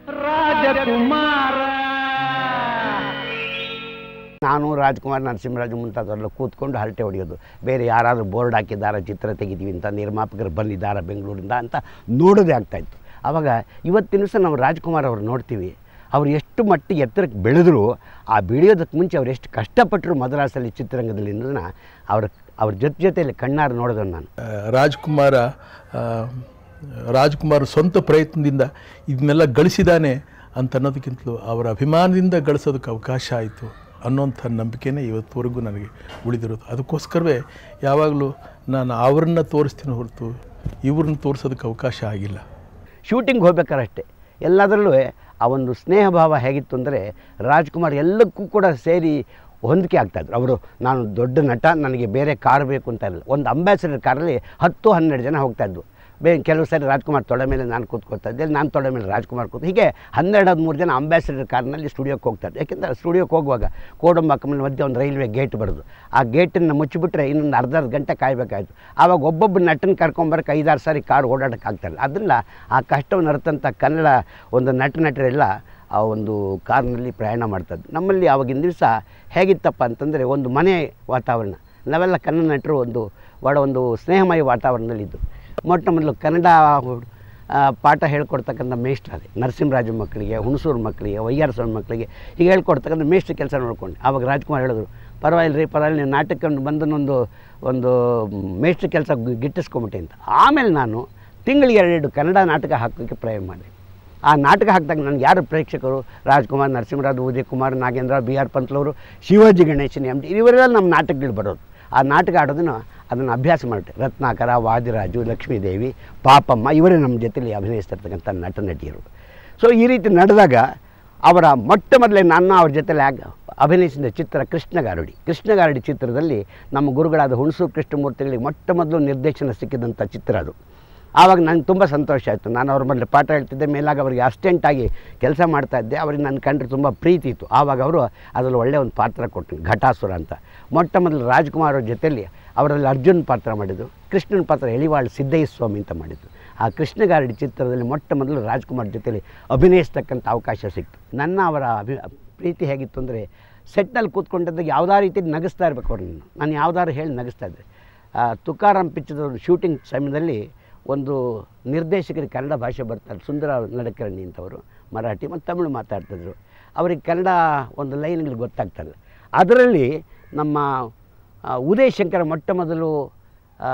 ನಾನು ರಾಜ್ಕುಮಾರ್ ನರಸಿಂಹರಾಜು ಮುಂತಾದವರೆಲ್ಲ ಕೂತ್ಕೊಂಡು ಹರಟೆ ಹೊಡೆಯೋದು ಬೇರೆ ಯಾರಾದರೂ ಬೋರ್ಡ್ ಹಾಕಿದ್ದಾರೆ ಚಿತ್ರ ತೆಗಿತೀವಿ ಅಂತ ನಿರ್ಮಾಪಕರು ಬಂದಿದ್ದಾರೆ ಬೆಂಗಳೂರಿಂದ ಅಂತ ನೋಡೋದೇ ಆಗ್ತಾಯಿತ್ತು ಆವಾಗ ಇವತ್ತಿನ ದಿವಸ ನಾವು ರಾಜ್ಕುಮಾರ್ ಅವ್ರು ನೋಡ್ತೀವಿ ಅವ್ರು ಎಷ್ಟು ಮಟ್ಟಿಗೆ ಎತ್ತರಕ್ಕೆ ಬೆಳೆದ್ರು ಆ ಬೆಳೆಯೋದಕ್ಕೆ ಮುಂಚೆ ಅವ್ರು ಎಷ್ಟು ಕಷ್ಟಪಟ್ಟರು ಮದ್ರಾಸಲ್ಲಿ ಚಿತ್ರರಂಗದಲ್ಲಿ ಅನ್ನೋದನ್ನ ಅವ್ರ ಅವ್ರ ಜೊತೆ ಜೊತೆಯಲ್ಲಿ ಕಣ್ಣಾರು ನೋಡಿದ್ರು ನಾನು ಆ, ರಾಜ್ಕುಮಾರ ಆ, ರಾಜ್ಕುಮಾರ್ ಸ್ವಂತ ಪ್ರಯತ್ನದಿಂದ ಇದನ್ನೆಲ್ಲ ಗಳಿಸಿದ್ದಾನೆ ಅಂತ ಅನ್ನೋದಕ್ಕಿಂತಲೂ ಅವರ ಅಭಿಮಾನದಿಂದ ಗಳಿಸೋದಕ್ಕೆ ಅವಕಾಶ ಆಯಿತು ಅನ್ನೋಂಥ ನಂಬಿಕೆನೇ ಇವತ್ತುವರೆಗೂ ನನಗೆ ಉಳಿದಿರೋದು ಅದಕ್ಕೋಸ್ಕರವೇ ಯಾವಾಗಲೂ ನಾನು ಅವ್ರನ್ನ ತೋರಿಸ್ತೀನಿ ಹೊರತು ಇವ್ರನ್ನ ತೋರಿಸೋದಕ್ಕೆ ಅವಕಾಶ ಆಗಿಲ್ಲ ಶೂಟಿಂಗ್ ಹೋಗ್ಬೇಕಾದ್ರೆ ಅಷ್ಟೇ ಎಲ್ಲದರಲ್ಲೂ ಆ ಒಂದು ಸ್ನೇಹ ಭಾವ ಹೇಗಿತ್ತು ಅಂದರೆ ರಾಜ್ಕುಮಾರ್ ಎಲ್ಲಕ್ಕೂ ಕೂಡ ಸೇರಿ ಹೊಂದಿಕೆ ಆಗ್ತಾಯಿದ್ರು ಅವರು ನಾನು ದೊಡ್ಡ ನಟ ನನಗೆ ಬೇರೆ ಕಾರ್ ಬೇಕು ಅಂತ ಇರಲಿಲ್ಲ ಒಂದು ಅಂಬಾಸಿಡರ್ ಕಾರಲ್ಲಿ ಹತ್ತು ಹನ್ನೆರಡು ಜನ ಹೋಗ್ತಾಯಿದ್ವು ಬೇ ಕೆಲವು ಸಾರಿ ರಾಜ್ಕುಮಾರ್ ತೊಡೆ ಮೇಲೆ ನಾನು ಕೂತ್ಕೊಳ್ತಾ ಇದ್ದೆ ನಾನು ತೊಡೆ ಮೇಲೆ ರಾಜ್ಕುಮಾರ್ ಕೂತು ಹೀಗೆ ಹನ್ನೆರಡು ಹದಿಮೂರು ಜನ ಅಂಬಾಸಿಡರ್ ಕಾರ್ನಲ್ಲಿ ಸ್ಟುಡಿಯೋಕ್ಕೆ ಹೋಗ್ತಾರೆ ಯಾಕೆಂದರೆ ಸ್ಟುಡಿಯೋಕ್ಕೆ ಹೋಗುವಾಗ ಕೋಡಂಬಕ್ಕಮ್ಮನ ಮಧ್ಯೆ ಒಂದು ರೈಲ್ವೆ ಗೇಟ್ ಬರೋದು ಆ ಗೇಟನ್ನು ಮುಚ್ಚಿಬಿಟ್ರೆ ಇನ್ನೊಂದು ಅರ್ಧ ಅರ್ಧ ಗಂಟೆ ಕಾಯಬೇಕಾಯ್ತು ಆವಾಗ ಒಬ್ಬೊಬ್ಬ ನಟನ ಕರ್ಕೊಂಬರಕ್ಕೆ ಐದಾರು ಸಾರಿ ಕಾರ್ ಓಡಾಡೋಕ್ಕೆ ಆಗ್ತಾಯಿಲ್ಲ ಅದರಿಂದ ಆ ಕಷ್ಟವನ್ನು ಅರ್ಥಂಥ ಕನ್ನಡ ಒಂದು ನಟ ನಟರೆಲ್ಲ ಆ ಒಂದು ಕಾರ್ನಲ್ಲಿ ಪ್ರಯಾಣ ಮಾಡ್ತಾಯಿದ್ರು ನಮ್ಮಲ್ಲಿ ಆವಾಗಿನ ದಿವಸ ಹೇಗಿತ್ತಪ್ಪ ಅಂತಂದರೆ ಒಂದು ಮನೆ ವಾತಾವರಣ ನಾವೆಲ್ಲ ಕನ್ನಡ ನಟರು ಒಂದು ಭಾಳ ಒಂದು ಸ್ನೇಹಮಯ ವಾತಾವರಣದಲ್ಲಿದ್ದು ಮೊಟ್ಟ ಮೊದಲು ಕನ್ನಡ ಆ, ಪಾಠ ಹೇಳ್ಕೊಡ್ತಕ್ಕಂಥ ಮೇಷ್ಟ್ರು ಅದೇ ನರಸಿಂಹರಾಜು ಮಕ್ಕಳಿಗೆ ಹುಣಸೂರು ಮಕ್ಕಳಿಗೆ ವೈಆರ್ ಸ್ವಾಮಿ ಮಕ್ಕಳಿಗೆ ಹೀಗೆ ಹೇಳ್ಕೊಡ್ತಕ್ಕಂಥ ಮೇಷ್ಟ್ರ ಕೆಲಸ ನೋಡ್ಕೊಂಡು ಆವಾಗ ರಾಜ್ಕುಮಾರ್ ಹೇಳಿದ್ರು ಪರವಾಗಿಲ್ಲ ರೀ ಪರವಾಗಿಲ್ಲ ನೀವು ನಾಟಕಕ್ಕೆ ಬಂದನೊಂದು ಒಂದು ಮೇಷ್ಟ್ರ ಕೆಲಸ ಗಿಟ್ಟಿಸ್ಕೊಂಬಿಟ್ಟೆ ಅಂತ ಆಮೇಲೆ ನಾನು ತಿಂಗಳಿಗೆ ಎರಡು ಕನ್ನಡ ನಾಟಕ ಹಾಕೋಕ್ಕೆ ಪ್ರಯೋಗ ಮಾಡಿದೆ ಆ ನಾಟಕ ಹಾಕಿದಾಗ ನನಗೆ ಯಾರು ಪ್ರೇಕ್ಷಕರು ರಾಜ್ಕುಮಾರ್ ನರಸಿಂಹರಾಜ್ ಉದಯ್ ಕುಮಾರ್ ನಾಗೇಂದ್ರ ಬಿ ಆರ್ ಪಂತ್ಲವರು ಶಿವಾಜಿ ಗಣೇಶನ್ ಎಮ್ ಡಿ ಇವರೆಲ್ಲ ನಮ್ಮ ನಾಟಕಗಳು ಬರೋದು ಆ ನಾಟಕ ಆಡೋದನ್ನು ಅದನ್ನು ಅಭ್ಯಾಸ ಮಾಡಿದೆ ರತ್ನಾಕರ ವಾದಿರಾಜು ಲಕ್ಷ್ಮೀದೇವಿ ಪಾಪಮ್ಮ ಇವರೇ ನಮ್ಮ ಜೊತೆಲಿ ಅಭಿನಯಿಸ್ತಿರ್ತಕ್ಕಂಥ ನಟ ನಟಿಯರು ಸೊ ಈ ರೀತಿ ನಡೆದಾಗ ಅವರ ಮೊಟ್ಟ ಮೊದಲೇ ನಾನು ಅವ್ರ ಜೊತೆಲಿ ಆಗ ಅಭಿನಯಿಸಿದ ಚಿತ್ರ ಕೃಷ್ಣಗಾರುಡಿ ಕೃಷ್ಣಗಾರುಡಿ ಚಿತ್ರದಲ್ಲಿ ನಮ್ಮ ಗುರುಗಳಾದ ಹುಣಸೂರು ಕೃಷ್ಣಮೂರ್ತಿಗಳಿಗೆ ಮೊಟ್ಟ ಮೊದಲು ನಿರ್ದೇಶನ ಸಿಕ್ಕಿದಂಥ ಚಿತ್ರ ಅದು ಆವಾಗ ನಂಗೆ ತುಂಬ ಸಂತೋಷ ಆಯಿತು ನಾನು ಅವ್ರ ಮೊದಲು ಪಾಠ ಹೇಳ್ತಿದ್ದೆ ಮೇಲಾಗ ಅವರಿಗೆ ಅಸ್ಟೆಂಟಾಗಿ ಕೆಲಸ ಮಾಡ್ತಾ ಇದ್ದೆ ಅವ್ರಿಗೆ ನನ್ನ ಕಂಡ್ರೆ ತುಂಬ ಪ್ರೀತಿ ಇತ್ತು ಆವಾಗ ಅವರು ಅದರಲ್ಲಿ ಒಳ್ಳೆಯ ಒಂದು ಪಾತ್ರ ಕೊಟ್ಟರು ಘಟಾಸುರ ಅಂತ ಮೊಟ್ಟ ಮೊದಲು ರಾಜ್ಕುಮಾರ್ ಅವ್ರ ಜೊತೆಯಲ್ಲಿ ಅವರಲ್ಲಿ ಅರ್ಜುನ್ ಪಾತ್ರ ಮಾಡಿದ್ದು ಕೃಷ್ಣನ ಪಾತ್ರ ಎಳಿವಾಳ್ ಸಿದ್ದಯ್ಯ ಸ್ವಾಮಿ ಅಂತ ಮಾಡಿದ್ದು ಆ ಕೃಷ್ಣಗಾರಡಿ ಚಿತ್ರದಲ್ಲಿ ಮೊಟ್ಟ ಮೊದಲು ರಾಜ್ಕುಮಾರ್ ಜೊತೆಲಿ ಅಭಿನಯಿಸ್ತಕ್ಕಂಥ ಅವಕಾಶ ಸಿಕ್ತು ನನ್ನ ಅವರ ಅಭಿ ಪ್ರೀತಿ ಹೇಗಿತ್ತು ಅಂದರೆ ಸೆಟ್ನಲ್ಲಿ ಕೂತ್ಕೊಂಡಿದ್ದಾಗ ಯಾವುದೇ ರೀತಿ ನಗಿಸ್ತಾ ಇರಬೇಕು ಅವ್ರನ್ನ ನಾನು ಯಾವ್ದಾದ್ರು ಹೇಳಿ ನಗಿಸ್ತಾ ಇದ್ದೆ ಆ, ತುಕಾರಾಮ್ ಪಿಕ್ಚರ್ ಶೂಟಿಂಗ್ ಸಮಯದಲ್ಲಿ ಒಂದು ನಿರ್ದೇಶಕರಿಗೆ ಕನ್ನಡ ಭಾಷೆ ಬರ್ತಾರೆ ಸುಂದರ ನಡಕರ್ಣಿ ಅಂತವರು ಮರಾಠಿ ಮತ್ತು ತಮಿಳು ಮಾತಾಡ್ತಿದ್ರು ಅವ್ರಿಗೆ ಕನ್ನಡ ಒಂದು ಲೈನ್ಗಳು ಗೊತ್ತಾಗ್ತಲ್ಲ ಅದರಲ್ಲಿ ನಮ್ಮ ಆ, ಉದಯ್ ಶಂಕರ ಮೊಟ್ಟ ಮೊದಲು ಆ,